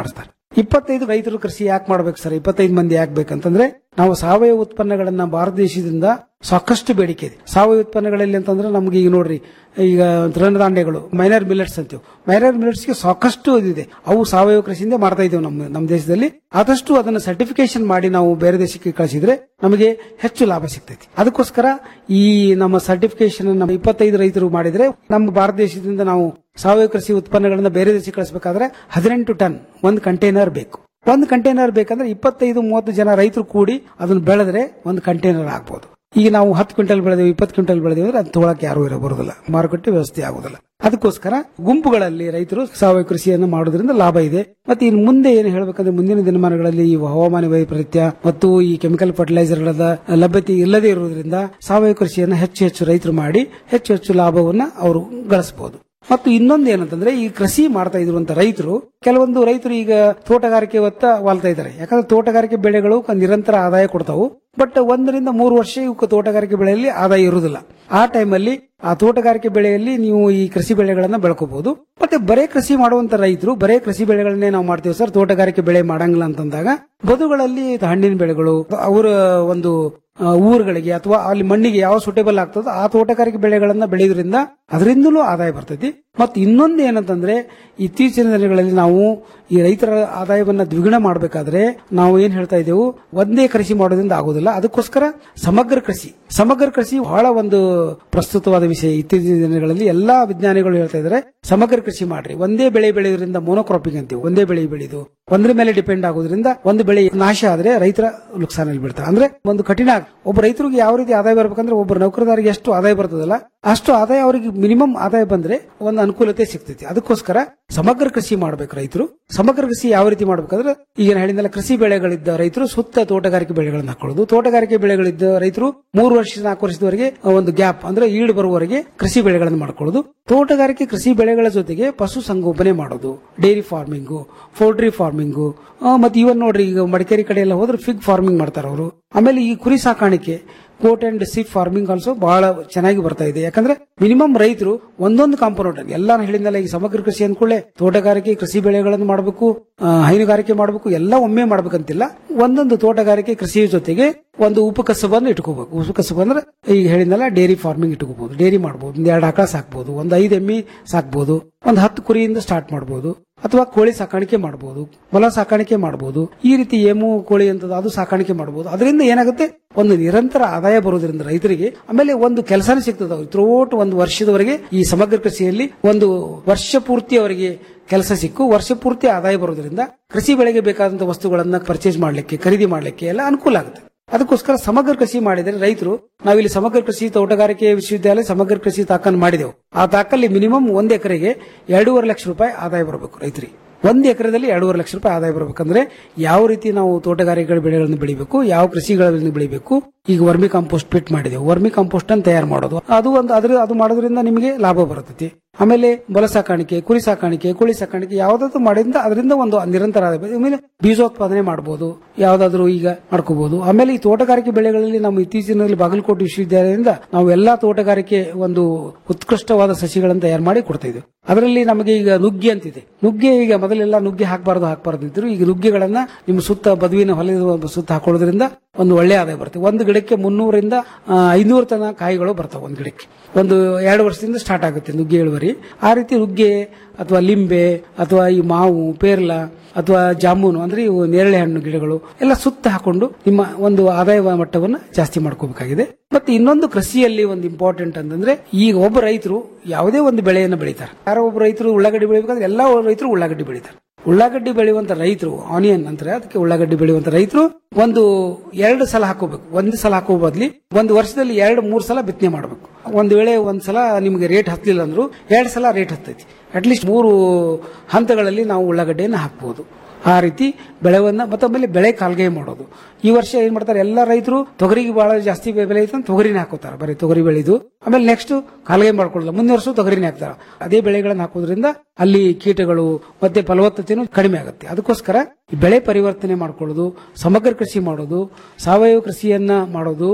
ಇಪ್ಪತ್ತೈದು ರೈತರು ಕೃಷಿ ಯಾಕೆ ಮಾಡ್ಬೇಕು ಸರ್ ಇಪ್ಪತ್ತೈದು ಮಂದಿ ಯಾಕೆ ಬೇಕಂತಂದ್ರೆ ನಾವು ಸಾವಯವ ಉತ್ಪನ್ನಗಳನ್ನ ಭಾರತ ದೇಶದಿಂದ ಸಾಕಷ್ಟು ಬೇಡಿಕೆ ಇದೆ ಸಾವಯವ ಉತ್ಪನ್ನಗಳಲ್ಲಿ ಅಂತಂದ್ರೆ ನಮ್ಗೆ ಈಗ ನೋಡ್ರಿ ಈಗ ತೃಣಧಾನ್ಯಗಳು ಮೈನರ್ ಮಿಲೆಟ್ಸ್ ಅಂತೀವಿ ಮೈನರ್ ಮಿಲೆಟ್ಸ್ ಗೆ ಸಾಕಷ್ಟು ಇದಿದೆ ಅವು ಸಾವಯವ ಕೃಷಿಯಿಂದ ಮಾಡ್ತಾ ಇದ್ದೇವೆ ನಮ್ಮ ನಮ್ಮ ದೇಶದಲ್ಲಿ ಆದಷ್ಟು ಅದನ್ನ ಸರ್ಟಿಫಿಕೇಶನ್ ಮಾಡಿ ನಾವು ಬೇರೆ ದೇಶಕ್ಕೆ ಕಳಿಸಿದ್ರೆ ನಮಗೆ ಹೆಚ್ಚು ಲಾಭ ಸಿಗ್ತೈತಿ ಅದಕ್ಕೋಸ್ಕರ ಈ ನಮ್ಮ ಸರ್ಟಿಫಿಕೇಶನ್ ನಮ್ಮ ಇಪ್ಪತ್ತೈದು ರೈತರು ಮಾಡಿದ್ರೆ ನಮ್ಮ ಭಾರತ ದೇಶದಿಂದ ನಾವು ಸಾವಯವ ಕೃಷಿ ಉತ್ಪನ್ನಗಳನ್ನ ಬೇರೆ ದೇಶಕ್ಕೆ ಕಳಿಸಬೇಕಾದ್ರೆ ಹದಿನೆಂಟು ಟನ್ ಒಂದು ಕಂಟೈನರ್ ಬೇಕು ಒಂದು ಕಂಟೈನರ್ ಬೇಕಂದ್ರೆ ಇಪ್ಪತ್ತೈದು ಮೂವತ್ತು ಜನ ರೈತರು ಕೂಡಿ ಅದನ್ನ ಬೆಳೆದ್ರೆ ಒಂದು ಕಂಟೈನರ್ ಆಗ್ಬೋದು ಈಗ ನಾವು ಹತ್ತು ಕ್ವಿಂಟಲ್ ಬೆಳೆದೇವೆ ಇಪ್ಪತ್ತು ಕ್ವಿಂಟಲ್ ಬೆಳೆದೇವೆ ಅಂದ್ರೆ ಅದು ತೊಗೊಳಕ್ಕೆ ಯಾರು ಇರೋ ಬರೋದಿಲ್ಲ ಮಾರುಕಟ್ಟೆ ವ್ಯವಸ್ಥೆ ಆಗುದಿಲ್ಲ ಅದಕ್ಕೋಸ್ಕರ ಗುಂಪುಗಳಲ್ಲಿ ರೈತರು ಸಾವಯವ ಕೃಷಿಯನ್ನು ಮಾಡೋದ್ರಿಂದ ಲಾಭ ಇದೆ ಮತ್ತೆ ಇನ್ನು ಮುಂದೆ ಏನು ಹೇಳ್ಬೇಕಂದ್ರೆ ಮುಂದಿನ ದಿನಮಾನಗಳಲ್ಲಿ ಈ ಹವಾಮಾನ ವೈಪರೀತ್ಯ ಮತ್ತು ಈ ಕೆಮಿಕಲ್ ಫರ್ಟಿಲೈಸರ್ಗಳ ಲಭ್ಯತೆ ಇಲ್ಲದೆ ಇರುವುದರಿಂದ ಸಾವಯವ ಕೃಷಿಯನ್ನು ಹೆಚ್ಚು ಹೆಚ್ಚು ರೈತರು ಮಾಡಿ ಹೆಚ್ಚು ಹೆಚ್ಚು ಲಾಭವನ್ನ ಅವರು ಗಳಿಸಬಹುದು ಮತ್ತು ಇನ್ನೊಂದು ಏನಂತಂದ್ರೆ ಈ ಕೃಷಿ ಮಾಡ್ತಾ ಇರುವಂತ ರೈತರು ಕೆಲವೊಂದು ರೈತರು ಈಗ ತೋಟಗಾರಿಕೆ ಒತ್ತ ವಾಲ್ತಾ ಇದ್ದಾರೆ ಯಾಕಂದ್ರೆ ತೋಟಗಾರಿಕೆ ಬೆಳೆಗಳು ನಿರಂತರ ಆದಾಯ ಕೊಡ್ತಾವು ಬಟ್ ಒಂದರಿಂದ ಮೂರು ವರ್ಷ ಇವಕ್ಕೆ ತೋಟಗಾರಿಕೆ ಬೆಳೆಯಲ್ಲಿ ಆದಾಯ ಇರುವುದಿಲ್ಲ ಆ ಟೈಮಲ್ಲಿ ಆ ತೋಟಗಾರಿಕೆ ಬೆಳೆಯಲ್ಲಿ ನೀವು ಈ ಕೃಷಿ ಬೆಳೆಗಳನ್ನ ಬೆಳ್ಕೋಬಹುದು ಮತ್ತೆ ಬರೇ ಕೃಷಿ ಮಾಡುವಂತ ರೈತರು ಬರೇ ಕೃಷಿ ಬೆಳೆಗಳನ್ನೇ ನಾವು ಮಾಡ್ತೀವಿ ಸರ್ ತೋಟಗಾರಿಕೆ ಬೆಳೆ ಮಾಡಂಗಿಲ್ಲ ಅಂತಂದಾಗ ಬದುಗಳಲ್ಲಿ ಹಣ್ಣಿನ ಬೆಳೆಗಳು ಅವರ ಒಂದು ಆ, ಊರುಗಳಿಗೆ ಅಥವಾ ಅಲ್ಲಿ ಮಣ್ಣಿಗೆ ಯಾವ ಸೂಟೇಬಲ್ ಆಗ್ತದೋ ಆ ತೋಟಗಾರಿಕೆ ಬೆಳೆಗಳನ್ನ ಬೆಳೆಯೋದ್ರಿಂದ ಅದರಿಂದಲೂ ಆದಾಯ ಬರ್ತೈತಿ ಮತ್ತು ಇನ್ನೊಂದು ಏನಂತಂದ್ರೆ ಇತ್ತೀಚಿನ ದಿನಗಳಲ್ಲಿ ನಾವು ಈ ರೈತರ ಆದಾಯವನ್ನ ದ್ವಿಗುಣ ಮಾಡಬೇಕಾದ್ರೆ ನಾವು ಏನ್ ಹೇಳ್ತಾ ಇದ್ದೇವೆ ಒಂದೇ ಕೃಷಿ ಮಾಡೋದ್ರಿಂದ ಆಗೋದಿಲ್ಲ ಅದಕ್ಕೋಸ್ಕರ ಸಮಗ್ರ ಕೃಷಿ ಸಮಗ್ರ ಕೃಷಿ ಬಹಳ ಒಂದು ಪ್ರಸ್ತುತವಾದ ವಿಷಯ ಇತ್ತೀಚಿನ ದಿನಗಳಲ್ಲಿ ಎಲ್ಲಾ ವಿಜ್ಞಾನಿಗಳು ಹೇಳ್ತಾ ಇದ್ದಾರೆ ಸಮಗ್ರ ಕೃಷಿ ಮಾಡ್ರಿ ಒಂದೇ ಬೆಳೆ ಬೆಳೆಯೋದ್ರಿಂದ ಮೋನೋಕ್ರಾಪಿಂಗ್ ಅಂತೀವಿ ಒಂದೇ ಬೆಳೆ ಬೆಳೆಯೋದು ಒಂದ್ರ ಮೇಲೆ ಡಿಪೆಂಡ್ ಆಗೋದ್ರಿಂದ ಒಂದು ಬೆಳೆ ನಾಶ ಆದ್ರೆ ರೈತರ ನುಕ್ಸಾನಲ್ಲಿ ಬೀಳ್ತಾರೆ ಅಂದ್ರೆ ಒಂದು ಕಠಿಣ ಒಬ್ಬ ರೈತರಿಗೆ ಯಾವ ರೀತಿ ಆದಾಯ ಬರ್ಬೇಕಂದ್ರೆ ಒಬ್ಬ ನೌಕರದಾರಿಗೆ ಎಷ್ಟು ಆದಾಯ ಬರ್ತದಲ್ಲ ಅಷ್ಟು ಆದಾಯ ಅವರಿಗೆ ಮಿನಿಮಮ್ ಆದಾಯ ಬಂದ್ರೆ ಒಂದು ಅನುಕೂಲತೆ ಸಿಗ್ತೈತಿ ಅದಕ್ಕೋಸ್ಕರ ಸಮಗ್ರ ಕೃಷಿ ಮಾಡ್ಬೇಕು ರೈತರು ಸಮಗ್ರ ಕೃಷಿ ಯಾವ ರೀತಿ ಮಾಡ್ಬೇಕಂದ್ರೆ ಈಗ ಹೇಳಿದ್ನಲ್ಲ ಕೃಷಿ ಬೆಳೆಗಳಿದ್ದ ರೈತರು ಸುತ್ತ ತೋಟಗಾರಿಕೆ ಬೆಳೆಗಳನ್ನ ಹಾಕೊಳ್ಳೋದು ತೋಟಗಾರಿಕೆ ಬೆಳೆಗಳಿದ್ದ ರೈತರು ಮೂರು ವರ್ಷ ನಾಲ್ಕು ವರ್ಷದವರೆಗೆ ಒಂದು ಗ್ಯಾಪ್ ಅಂದ್ರೆ ಈಡು ಬರುವವರೆಗೆ ಕೃಷಿ ಬೆಳೆಗಳನ್ನು ಮಾಡ್ಕೊಳ್ಳೋದು ತೋಟಗಾರಿಕೆ ಕೃಷಿ ಬೆಳೆಗಳ ಜೊತೆಗೆ ಪಶು ಸಂಗೋಪನೆ ಮಾಡೋದು ಡೈರಿ ಫಾರ್ಮಿಂಗು ಪೌಲ್ಟ್ರಿ ಫಾರ್ಮಿಂಗು ಮತ್ತೆ ಇವನ್ ನೋಡ್ರಿ ಈಗ ಮಡಿಕೇರಿ ಕಡೆ ಎಲ್ಲ ಹೋದ್ರೆ ಫಿಗ್ ಫಾರ್ಮಿಂಗ್ ಮಾಡ್ತಾರೆ ಅವರು ಆಮೇಲೆ ಈ ಕುರಿ ಸಾಕಾಣಿಕೆ goat and sheep farming also ಬಹಳ ಚೆನ್ನಾಗಿ ಬರ್ತಾ ಇದೆ ಯಾಕಂದ್ರೆ ಮಿನಿಮಮ್ ರೈತರು ಒಂದೊಂದು ಕಾಂಪೋನೆಂಟ್ ಎಲ್ಲ ಹೇಳಿದ್ನಲ್ಲ ಈ ಸಮಗ್ರ ಕೃಷಿ ಅಂದ್ಕೊಳ್ಳೆ ತೋಟಗಾರಿಕೆ ಕೃಷಿ ಬೆಳೆಗಳನ್ನು ಮಾಡಬೇಕು ಹೈನುಗಾರಿಕೆ ಮಾಡಬೇಕು ಎಲ್ಲ ಒಮ್ಮೆ ಮಾಡ್ಬೇಕಂತಿಲ್ಲ ಒಂದೊಂದು ತೋಟಗಾರಿಕೆ ಕೃಷಿಯ ಜೊತೆಗೆ ಒಂದು ಉಪಕಸಬನ್ನು ಇಟ್ಕೋಬೇಕು ಉಪಕಸಬು ಅಂದ್ರೆ ಈಗ ಹೇಳಿದ್ನಲ್ಲ ಡೈರಿ ಫಾರ್ಮಿಂಗ್ ಇಟ್ಕೋಬಹುದು ಡೈರಿ ಮಾಡಬಹುದು ಒಂದ್ ಎರಡು ಆಕಳ ಸಾಕ್ಬಹುದು ಒಂದ್ ಐದು ಎಮ್ಮಿ ಸಾಕ್ಬಹುದು ಒಂದ್ ಹತ್ತು ಕುರಿಯಿಂದ ಸ್ಟಾರ್ಟ್ ಮಾಡಬಹುದು ಅಥವಾ ಕೋಳಿ ಸಾಕಾಣಿಕೆ ಮಾಡಬಹುದು ಮೊಲ ಸಾಕಾಣಿಕೆ ಮಾಡಬಹುದು ಈ ರೀತಿ ಏಮು ಕೋಳಿ ಅಂತದ್ದು ಅದು ಸಾಕಾಣಿಕೆ ಮಾಡಬಹುದು ಅದರಿಂದ ಏನಾಗುತ್ತೆ ಒಂದು ನಿರಂತರ ಆದಾಯ ಬರೋದ್ರಿಂದ ರೈತರಿಗೆ ಆಮೇಲೆ ಒಂದು ಕೆಲಸನೇ ಸಿಗ್ತದೆ ಅವ್ರಿಗೆ ಥ್ರೂಔಟ್ ಒಂದು ವರ್ಷದವರೆಗೆ ಈ ಸಮಗ್ರ ಕೃಷಿಯಲ್ಲಿ ಒಂದು ವರ್ಷ ಪೂರ್ತಿ ಅವರಿಗೆ ಕೆಲಸ ಸಿಕ್ಕು ವರ್ಷ ಪೂರ್ತಿ ಆದಾಯ ಬರೋದ್ರಿಂದ ಕೃಷಿ ಬೆಳೆಗೆ ಬೇಕಾದಂತಹ ವಸ್ತುಗಳನ್ನ ಪರ್ಚೇಸ್ ಮಾಡ್ಲಿಕ್ಕೆ ಖರೀದಿ ಮಾಡ್ಲಿಕ್ಕೆ ಎಲ್ಲ ಅನುಕೂಲ ಆಗುತ್ತೆ ಅದಕ್ಕೋಸ್ಕರ ಸಮಗ್ರ ಕೃಷಿ ಮಾಡಿದರೆ ರೈತರು ನಾವಿಲ್ಲಿ ಸಮಗ್ರ ಕೃಷಿ ತೋಟಗಾರಿಕೆ ವಿಶ್ವವಿದ್ಯಾಲಯ ಸಮಗ್ರ ಕೃಷಿ ತಾಕನ್ನು ಮಾಡಿದೆವು ಆ ತಾಕಲ್ಲಿ ಮಿನಿಮಮ್ ಒಂದ್ ಎಕರೆಗೆ ಎರಡೂವರೆ ಲಕ್ಷ ರೂಪಾಯಿ ಆದಾಯ ಬರಬೇಕು ರೈತರಿಗೆ ಒಂದು ಎಕರೆದಲ್ಲಿ ಎರಡೂವರೆ ಲಕ್ಷ ರೂಪಾಯಿ ಆದಾಯ ಬರಬೇಕಂದ್ರೆ ಯಾವ ರೀತಿ ನಾವು ತೋಟಗಾರಿಕೆ ಬೆಳೆಗಳನ್ನು ಬೆಳಿಬೇಕು ಯಾವ ಕೃಷಿಗಳನ್ನು ಬೆಳಿಬೇಕು ಈಗ ವರ್ಮಿ ಕಾಂಪೋಸ್ಟ್ ಪಿಟ್ ಮಾಡಿದೆವು ವರ್ಮಿ ಕಾಂಪೋಸ್ಟ್ ಅನ್ನು ತಯಾರು ಮಾಡೋದು ಅದು ಒಂದು ಅದ್ರ ಅದು ಮಾಡೋದ್ರಿಂದ ನಿಮಗೆ ಲಾಭ ಬರುತ್ತದೆ ಆಮೇಲೆ ಮೊಲ ಸಾಕಾಣಿಕೆ ಕುರಿ ಸಾಕಾಣಿಕೆ ಕೋಳಿ ಸಾಕಾಣಿಕೆ ಯಾವ್ದಾದ್ರು ಮಾಡಿದ್ರಿಂದ ಅದರಿಂದ ಒಂದು ನಿರಂತರ ಆದಾಯ ಆಮೇಲೆ ಬೀಜೋತ್ಪಾದನೆ ಮಾಡಬಹುದು ಯಾವ್ದಾದ್ರು ಈಗ ಮಾಡ್ಕೋಬಹುದು ಆಮೇಲೆ ಈ ತೋಟಗಾರಿಕೆ ಬೆಳೆಗಳಲ್ಲಿ ನಮ್ಮ ಇತ್ತೀಚಿನಲ್ಲಿ ಬಾಗಲಕೋಟೆ ವಿಶ್ವವಿದ್ಯಾಲಯದಿಂದ ನಾವು ಎಲ್ಲಾ ತೋಟಗಾರಿಕೆ ಒಂದು ಉತ್ಕೃಷ್ಟವಾದ ಸಸಿಗಳನ್ನು ತಯಾರು ಮಾಡಿ ಕೊಡ್ತಾ ಇದ್ದೇವೆ ಅದರಲ್ಲಿ ನಮಗೆ ಈಗ ನುಗ್ಗೆ ಅಂತಿದೆ ನುಗ್ಗೆ ಈಗ ಮೊದಲೆಲ್ಲ ನುಗ್ಗೆ ಹಾಕಬಾರದು ಹಾಕಬಾರದು ಇದ್ರು ಈಗ ನುಗ್ಗೆಗಳನ್ನ ನಿಮ್ಮ ಸುತ್ತ ಬದುವಿನ ಹೊಲದ ಸುತ್ತ ಹಾಕೊಳ್ಳೋದ್ರಿಂದ ಒಂದು ಒಳ್ಳೆ ಆದಾಯ ಬರುತ್ತೆ ಒಂದು ಗಿಡಕ್ಕೆ ಮುನ್ನೂರಿಂದ ಐನೂರು ತನ ಕಾಯಿಗಳು ಬರ್ತಾವೆ ಒಂದು ಗಿಡಕ್ಕೆ ಒಂದು ಎರಡು ವರ್ಷದಿಂದ ಸ್ಟಾರ್ಟ್ ಆಗುತ್ತೆ ನುಗ್ಗೆ ಇಳುವರಿ ಆ ರೀತಿ ನುಗ್ಗೆ ಅಥವಾ ಲಿಂಬೆ ಅಥವಾ ಈ ಮಾವು ಪೇರ್ಲ ಅಥವಾ ಜಾಮೂನು ಅಂದ್ರೆ ಇವು ನೇರಳೆ ಹಣ್ಣು ಗಿಡಗಳು ಎಲ್ಲ ಸುತ್ತ ಹಾಕೊಂಡು ನಿಮ್ಮ ಒಂದು ಆದಾಯ ಮಟ್ಟವನ್ನ ಜಾಸ್ತಿ ಮಾಡ್ಕೋಬೇಕಾಗಿದೆ ಮತ್ತೆ ಇನ್ನೊಂದು ಕೃಷಿಯಲ್ಲಿ ಒಂದು ಇಂಪಾರ್ಟೆಂಟ್ ಅಂತಂದ್ರೆ ಈಗ ಒಬ್ಬ ರೈತರು ಯಾವುದೇ ಒಂದು ಬೆಳೆಯನ್ನು ಬೆಳೀತಾರೆ ಯಾರೋ ಒಬ್ಬ ರೈತರು ಉಳ್ಳಾಗಡ್ಡಿ ಬೆಳಿಬೇಕಂದ್ರೆ ಎಲ್ಲಾ ರೈತರು ಉಳ್ಳಾಗಡ್ಡಿ ಬೆಳೀತಾರೆ ಉಳ್ಳಾಗಡ್ಡಿ ಬೆಳೆಯುವಂತ ರೈತರು ಆನಿಯನ್ ಅಂತಾರೆ ಅದಕ್ಕೆ ಉಳ್ಳಾಗಡ್ಡಿ ಬೆಳೆಯುವಂತ ರೈತರು ಒಂದು ಎರಡು ಸಲ ಹಾಕೋಬೇಕು ಒಂದು ಸಲ ಹಾಕೋ ಬದ್ಲಿ ಒಂದು ವರ್ಷದಲ್ಲಿ ಎರಡು ಮೂರು ಸಲ ಬಿತ್ತನೆ ಮಾಡಬೇಕು ಒಂದು ವೇಳೆ ಒಂದ್ ಸಲ ನಿಮ್ಗೆ ರೇಟ್ ಹತ್ತಲಿಲ್ಲ ಅಂದ್ರು ಎರಡು ಸಲ ರೇಟ್ ಹತ್ತೈತಿ ಅಟ್ಲೀಸ್ಟ್ ಮೂರು ಹಂತಗಳಲ್ಲಿ ನಾವು ಉಳ್ಳಾಗಡ್ಡೆಯನ್ನು ಹಾಕಬಹುದು ಆ ರೀತಿ ಬೆಳೆವನ್ನ ಮತ್ತೆ ಆಮೇಲೆ ಬೆಳೆ ಕಾಲ್ಗೈ ಮಾಡೋದು ಈ ವರ್ಷ ಏನ್ ಮಾಡ್ತಾರೆ ಎಲ್ಲ ರೈತರು ತೊಗರಿಗೆ ಬಹಳ ಜಾಸ್ತಿ ಬೆಲೆ ಐತೆ ತೊಗರಿನ ಹಾಕೋತಾರೆ ಬರೀ ತೊಗರಿ ಬೆಳೆದು ಆಮೇಲೆ ನೆಕ್ಸ್ಟ್ ಕಾಲ್ಗೈ ಮಾಡ್ಕೊಳ್ಳೋದು ಮುಂದಿನ ವರ್ಷ ತೊಗರಿನೇ ಹಾಕ್ತಾರೆ ಅದೇ ಬೆಳೆಗಳನ್ನ ಹಾಕೋದ್ರಿಂದ ಅಲ್ಲಿ ಕೀಟಗಳು ಮತ್ತೆ ಫಲವತ್ತತೆನೂ ಕಡಿಮೆ ಆಗುತ್ತೆ ಅದಕ್ಕೋಸ್ಕರ ಈ ಬೆಳೆ ಪರಿವರ್ತನೆ ಮಾಡ್ಕೊಳ್ಳೋದು ಸಮಗ್ರ ಕೃಷಿ ಮಾಡೋದು ಸಾವಯವ ಕೃಷಿಯನ್ನ ಮಾಡೋದು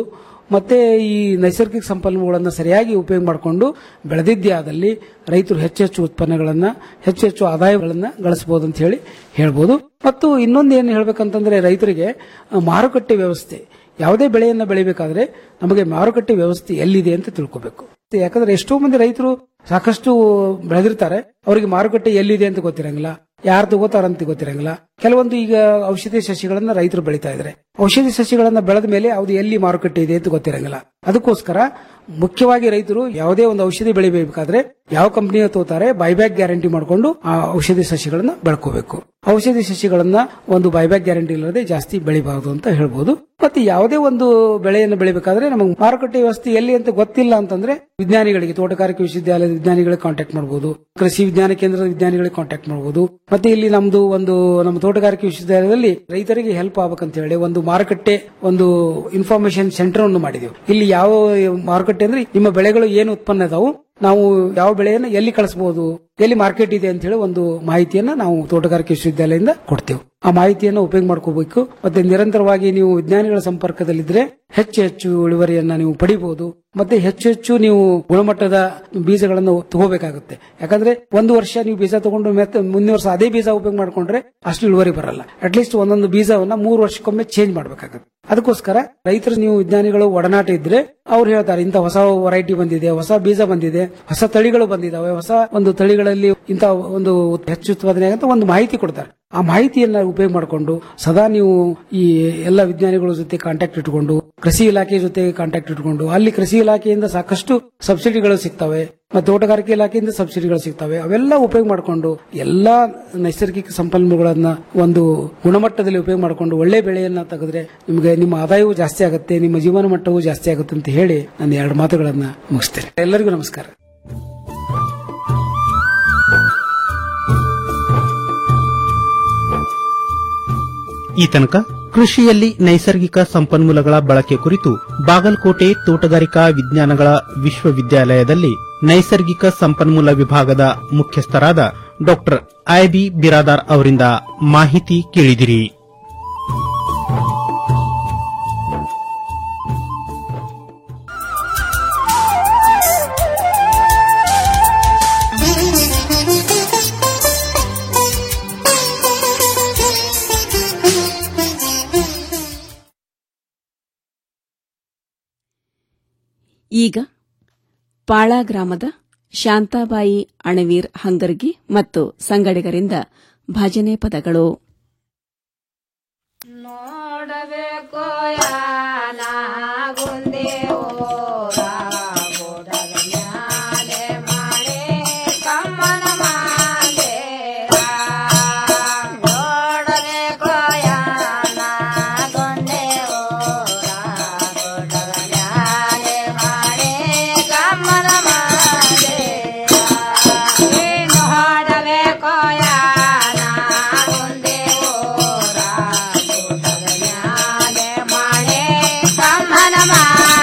ಮತ್ತೆ ಈ ನೈಸರ್ಗಿಕ ಸಂಪನ್ಮೂಲಗಳನ್ನ ಸರಿಯಾಗಿ ಉಪಯೋಗ ಮಾಡಿಕೊಂಡು ಬೆಳೆದಿದ್ದೇ ಆದಲ್ಲಿ ರೈತರು ಹೆಚ್ಚು ಹೆಚ್ಚು ಉತ್ಪನ್ನಗಳನ್ನ ಹೆಚ್ಚು ಹೆಚ್ಚು ಆದಾಯಗಳನ್ನ ಗಳಿಸಬಹುದು ಅಂತ ಹೇಳಿ ಹೇಳ್ಬೋದು ಮತ್ತು ಇನ್ನೊಂದು ಏನು ಹೇಳ್ಬೇಕಂತಂದ್ರೆ ರೈತರಿಗೆ ಆ, ಮಾರುಕಟ್ಟೆ ವ್ಯವಸ್ಥೆ ಯಾವುದೇ ಬೆಳೆಯನ್ನ ಬೆಳಿಬೇಕಾದ್ರೆ ನಮಗೆ ಮಾರುಕಟ್ಟೆ ವ್ಯವಸ್ಥೆ ಎಲ್ಲಿದೆ ಅಂತ ತಿಳ್ಕೋಬೇಕು ಯಾಕಂದ್ರೆ ಎಷ್ಟೋ ಮಂದಿ ರೈತರು ಸಾಕಷ್ಟು ಬೆಳೆದಿರ್ತಾರೆ ಅವರಿಗೆ ಮಾರುಕಟ್ಟೆ ಎಲ್ಲಿದೆ ಅಂತ ಗೊತ್ತಿರಂಗಿಲ್ಲ ಯಾರು ತಗೋತಾರಂತ ಗೊತ್ತಿರಂಗಿಲ್ಲ ಕೆಲವೊಂದು ಈಗ ಔಷಧಿ ಸಸಿಗಳನ್ನ ರೈತರು ಬೆಳಿತಾ ಇದ್ದಾರೆ ಔಷಧಿ ಸಸಿಗಳನ್ನ ಬೆಳೆದ ಮೇಲೆ ಅದು ಎಲ್ಲಿ ಮಾರುಕಟ್ಟೆ ಇದೆ ಅಂತ ಗೊತ್ತಿರಂಗಿಲ್ಲ ಅದಕ್ಕೋಸ್ಕರ ಮುಖ್ಯವಾಗಿ ರೈತರು ಯಾವುದೇ ಒಂದು ಔಷಧಿ ಬೆಳಿಬೇಕಾದ್ರೆ ಯಾವ ಕಂಪನಿಯ ತಗೋತಾರೆ ಬೈಬ್ಯಾಕ್ ಗ್ಯಾರಂಟಿ ಮಾಡಿಕೊಂಡು ಆ ಔಷಧಿ ಸಸಿಗಳನ್ನ ಬೆಳ್ಕೋಬೇಕು ಔಷಧಿ ಸಸಿಗಳನ್ನ ಒಂದು ಬೈಬ್ಯಾಕ್ ಗ್ಯಾರಂಟಿ ಇಲ್ಲದೆ ಜಾಸ್ತಿ ಬೆಳಿಬಾರದು ಅಂತ ಹೇಳ್ಬೋದು ಮತ್ತೆ ಯಾವುದೇ ಒಂದು ಬೆಳೆಯನ್ನು ಬೆಳಿಬೇಕಾದ್ರೆ ನಮಗೆ ಮಾರುಕಟ್ಟೆ ವ್ಯವಸ್ಥೆ ಎಲ್ಲಿ ಅಂತ ಗೊತ್ತಿಲ್ಲ ಅಂತಂದ್ರೆ ವಿಜ್ಞಾನಿಗಳಿಗೆ ತೋಟಗಾರಿಕೆ ವಿಶ್ವವಿದ್ಯಾಲಯದ ವಿಜ್ಞಾನಿಗಳಿಗೆ ಕಾಂಟ್ಯಾಕ್ಟ್ ಮಾಡಬಹುದು ಕೃಷಿ ವಿಜ್ಞಾನ ಕೇಂದ್ರದ ವಿಜ್ಞಾನಿಗಳಿಗೆ ಕಾಂಟ್ಯಾಕ್ಟ್ ಮಾಡಬಹುದು ಮತ್ತೆ ಇಲ್ಲಿ ನಮ್ದು ಒಂದು ನಮ್ಮ ತೋಟಗಾರಿಕೆ ವಿಶ್ವವಿದ್ಯಾಲಯದಲ್ಲಿ ರೈತರಿಗೆ ಹೆಲ್ಪ್ ಆಗ್ಬೇಕಂತ ಹೇಳಿ ಒಂದು ಮಾರುಕಟ್ಟೆ ಒಂದು ಇನ್ಫಾರ್ಮೇಶನ್ ಸೆಂಟರ್ ಅನ್ನು ಮಾಡಿದೆವು ಇಲ್ಲಿ ಯಾವ ಮಾರುಕಟ್ಟೆ ಅಂದ್ರೆ ನಿಮ್ಮ ಬೆಳೆಗಳು ಏನು ಉತ್ಪನ್ನ ಇದಾವು ನಾವು ಯಾವ ಬೆಳೆಯನ್ನು ಎಲ್ಲಿ ಕಳಿಸಬಹುದು ಎಲ್ಲಿ ಮಾರ್ಕೆಟ್ ಇದೆ ಅಂತ ಹೇಳಿ ಒಂದು ಮಾಹಿತಿಯನ್ನ ನಾವು ತೋಟಗಾರಿಕೆ ವಿಶ್ವವಿದ್ಯಾಲಯದಿಂದ ಕೊಡ್ತೇವೆ ಆ ಮಾಹಿತಿಯನ್ನು ಉಪಯೋಗ ಮಾಡ್ಕೋಬೇಕು ಮತ್ತೆ ನಿರಂತರವಾಗಿ ನೀವು ವಿಜ್ಞಾನಿಗಳ ಸಂಪರ್ಕದಲ್ಲಿದ್ರೆ ಹೆಚ್ಚು ಹೆಚ್ಚು ಇಳುವರಿಯನ್ನ ನೀವು ಪಡಿಬಹುದು ಮತ್ತೆ ಹೆಚ್ಚು ಹೆಚ್ಚು ನೀವು ಗುಣಮಟ್ಟದ ಬೀಜಗಳನ್ನು ತಗೋಬೇಕಾಗುತ್ತೆ ಯಾಕಂದ್ರೆ ಒಂದು ವರ್ಷ ನೀವು ಬೀಜ ತಗೊಂಡು ಮತ್ತೆ ಮುಂದಿನ ವರ್ಷ ಅದೇ ಬೀಜ ಉಪಯೋಗ ಮಾಡ್ಕೊಂಡ್ರೆ ಅಷ್ಟು ಇಳುವರಿ ಬರಲ್ಲ ಅಟ್ಲೀಸ್ಟ್ ಒಂದೊಂದು ಬೀಜವನ್ನ ಮೂರು ವರ್ಷಕ್ಕೊಮ್ಮೆ ಚೇಂಜ್ ಮಾಡಬೇಕಾಗುತ್ತೆ ಅದಕ್ಕೋಸ್ಕರ ರೈತರು ನೀವು ವಿಜ್ಞಾನಿಗಳು ಒಡನಾಟ ಇದ್ರೆ ಅವ್ರು ಹೇಳ್ತಾರೆ ಇಂಥ ಹೊಸ ವೆರೈಟಿ ಬಂದಿದೆ ಹೊಸ ಬೀಜ ಬಂದಿದೆ ಹೊಸ ತಳಿಗಳು ಬಂದಿದಾವೆ ಹೊಸ ಒಂದು ತಳಿಗಳಲ್ಲಿ ಇಂಥ ಒಂದು ಹೆಚ್ಚು ಉತ್ಪಾದನೆ ಆಗಂತ ಒಂದು ಮಾಹಿತಿ ಕೊಡ್ತಾರೆ ಆ ಮಾಹಿತಿಯನ್ನ ಉಪಯೋಗ ಮಾಡಿಕೊಂಡು ಸದಾ ನೀವು ಈ ಎಲ್ಲ ವಿಜ್ಞಾನಿಗಳ ಜೊತೆ ಕಾಂಟ್ಯಾಕ್ಟ್ ಇಟ್ಕೊಂಡು ಕೃಷಿ ಇಲಾಖೆ ಜೊತೆ ಕಾಂಟ್ಯಾಕ್ಟ್ ಇಟ್ಕೊಂಡು ಅಲ್ಲಿ ಕೃಷಿ ಇಲಾಖೆಯಿಂದ ಸಾಕಷ್ಟು ಸಬ್ಸಿಡಿಗಳು ಸಿಗ್ತವೆ ಮತ್ತು ತೋಟಗಾರಿಕೆ ಇಲಾಖೆಯಿಂದ ಸಬ್ಸಿಡಿಗಳು ಸಿಗ್ತವೆ ಅವೆಲ್ಲ ಉಪಯೋಗ ಮಾಡಿಕೊಂಡು ಎಲ್ಲಾ ನೈಸರ್ಗಿಕ ಸಂಪನ್ಮೂಲಗಳನ್ನ ಒಂದು ಗುಣಮಟ್ಟದಲ್ಲಿ ಉಪಯೋಗ ಮಾಡಿಕೊಂಡು ಒಳ್ಳೆ ಬೆಳೆಯನ್ನ ತೆಗೆದ್ರೆ ನಿಮಗೆ ನಿಮ್ಮ ಆದಾಯವೂ ಜಾಸ್ತಿ ಆಗುತ್ತೆ ನಿಮ್ಮ ಜೀವನ ಮಟ್ಟವೂ ಜಾಸ್ತಿ ಆಗುತ್ತೆ ಅಂತ ಹೇಳಿ ನಾನು ಎರಡು ಮಾತುಗಳನ್ನ ಮುಗಿಸ್ತೇನೆ ಎಲ್ಲರಿಗೂ ನಮಸ್ಕಾರ ಈ ತನಕ ಕೃಷಿಯಲ್ಲಿ ನೈಸರ್ಗಿಕ ಸಂಪನ್ಮೂಲಗಳ ಬಳಕೆ ಕುರಿತು ಬಾಗಲಕೋಟೆ ತೋಟಗಾರಿಕಾ ವಿಜ್ಞಾನಗಳ ವಿಶ್ವವಿದ್ಯಾಲಯದಲ್ಲಿ ನೈಸರ್ಗಿಕ ಸಂಪನ್ಮೂಲ ವಿಭಾಗದ ಮುಖ್ಯಸ್ಥರಾದ ಡಾಕ್ಟರ್ ಐಬಿ ಬಿರಾದಾರ್ ಅವರಿಂದ ಮಾಹಿತಿ ಕೇಳಿದಿರಿ ಈಗ ಪಾಳ ಗ್ರಾಮದ ಶಾಂತಾಬಾಯಿ ಅಣವೀರ್ ಹಂಗರ್ಗಿ ಮತ್ತು ಸಂಗಡಿಗರಿಂದ ಭಜನೆ ಪದಗಳು ನೋಡಬೇಕು ಯಾನಾಗುಂದೆ ಓರ ಗೋಡದ ಮ್ಯಾಲೆ ಮಾಡಿ ಕಮ್ಮನ ಮಾದೇರ ನೋಡಬೇಕು ಯಾನಾಗುಂದೆ ಓರ ಗೋಡದ ಮ್ಯಾಲೆ ಮಾಡಿ ಕಮ್ಮನ ಮಾದೇರ ನೋಡಬೇಕು ಯಾನಾಗುಂದೆ ಓರ ಮ್ಯಾಲೆ ಮಾಡಿ ಕಮ್ಮನ ಮಾದೇರ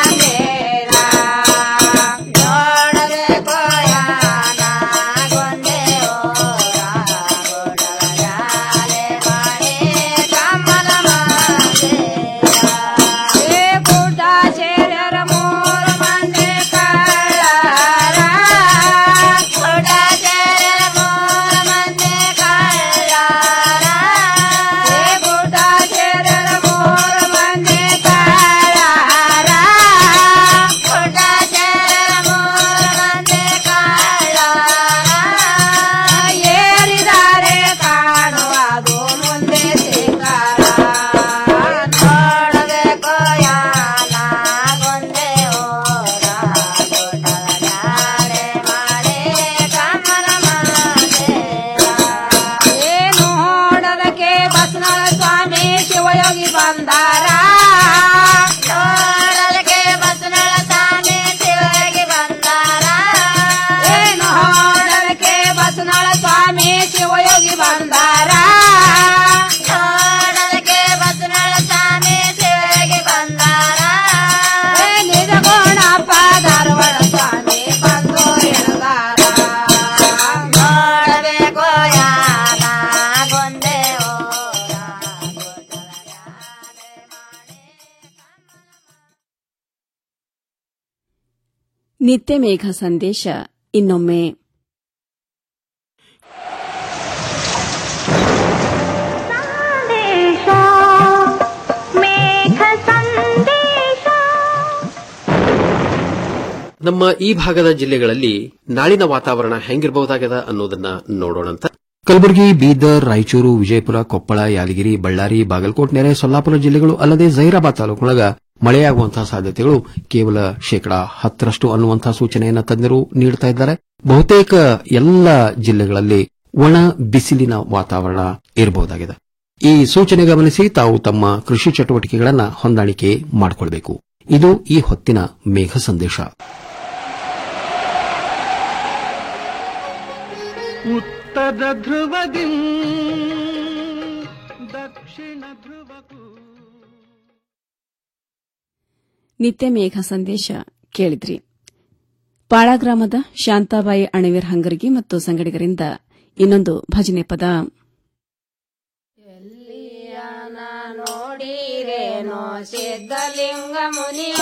ನಿತ್ಯ ಮೇಘ ಸಂದೇಶ ಇನ್ನೊಮ್ಮೆ ನಮ್ಮ ಈ ಭಾಗದ ಜಿಲ್ಲೆಗಳಲ್ಲಿ ನಾಳಿನ ವಾತಾವರಣ ಹೆಂಗಿರಬಹುದಾಗದ ಅನ್ನೋದನ್ನ ನೋಡೋಣಂತ ಕಲಬುರಗಿ ಬೀದರ್ ರಾಯಚೂರು ವಿಜಯಪುರ ಕೊಪ್ಪಳ ಯಾದಗಿರಿ ಬಳ್ಳಾರಿ ಬಾಗಲಕೋಟ್ ನೆರೆ ಸೊಲ್ಲಾಪುರ ಜಿಲ್ಲೆಗಳು ಅಲ್ಲದೆ ಜೈರಾಬಾದ್ ತಾಲೂಕಿನೊಳಗ ಮಳೆಯಾಗುವಂತಹ ಸಾಧ್ಯತೆಗಳು ಕೇವಲ ಶೇಕಡಾ ಹತ್ತರಷ್ಟು ಅನ್ನುವಂತಹ ಸೂಚನೆಯನ್ನು ತಜ್ಞರು ನೀಡುತ್ತಾ ಇದ್ದಾರೆ ಬಹುತೇಕ ಎಲ್ಲ ಜಿಲ್ಲೆಗಳಲ್ಲಿ ಒಣ ಬಿಸಿಲಿನ ವಾತಾವರಣ ಇರಬಹುದಾಗಿದೆ ಈ ಸೂಚನೆ ಗಮನಿಸಿ ತಾವು ತಮ್ಮ ಕೃಷಿ ಚಟುವಟಿಕೆಗಳನ್ನು ಹೊಂದಾಣಿಕೆ ಮಾಡಿಕೊಳ್ಬೇಕು ಇದು ಈ ಹೊತ್ತಿನ ಮೇಘ ಸಂದೇಶ ಉತ್ತರ ಧ್ರುವದಿ ದಕ್ಷಿಣ ಧ್ರುವಕ್ಕೂ ನಿತ್ಯ ಮೇಘ ಸಂದೇಶ ಕೇಳಿದ್ರಿ ಪಾಳ ಗ್ರಾಮದ ಶಾಂತಾಬಾಯಿ ಅಣವೀರ್ ಹಂಗರ್ಗಿ ಮತ್ತು ಸಂಗಡಿಗರಿಂದ ಇನ್ನೊಂದು ಭಜನೆ ಪದ ನೋಡಿರೇನೋ ಸಿದ್ಧಲಿಂಗ ಮುನಿಯ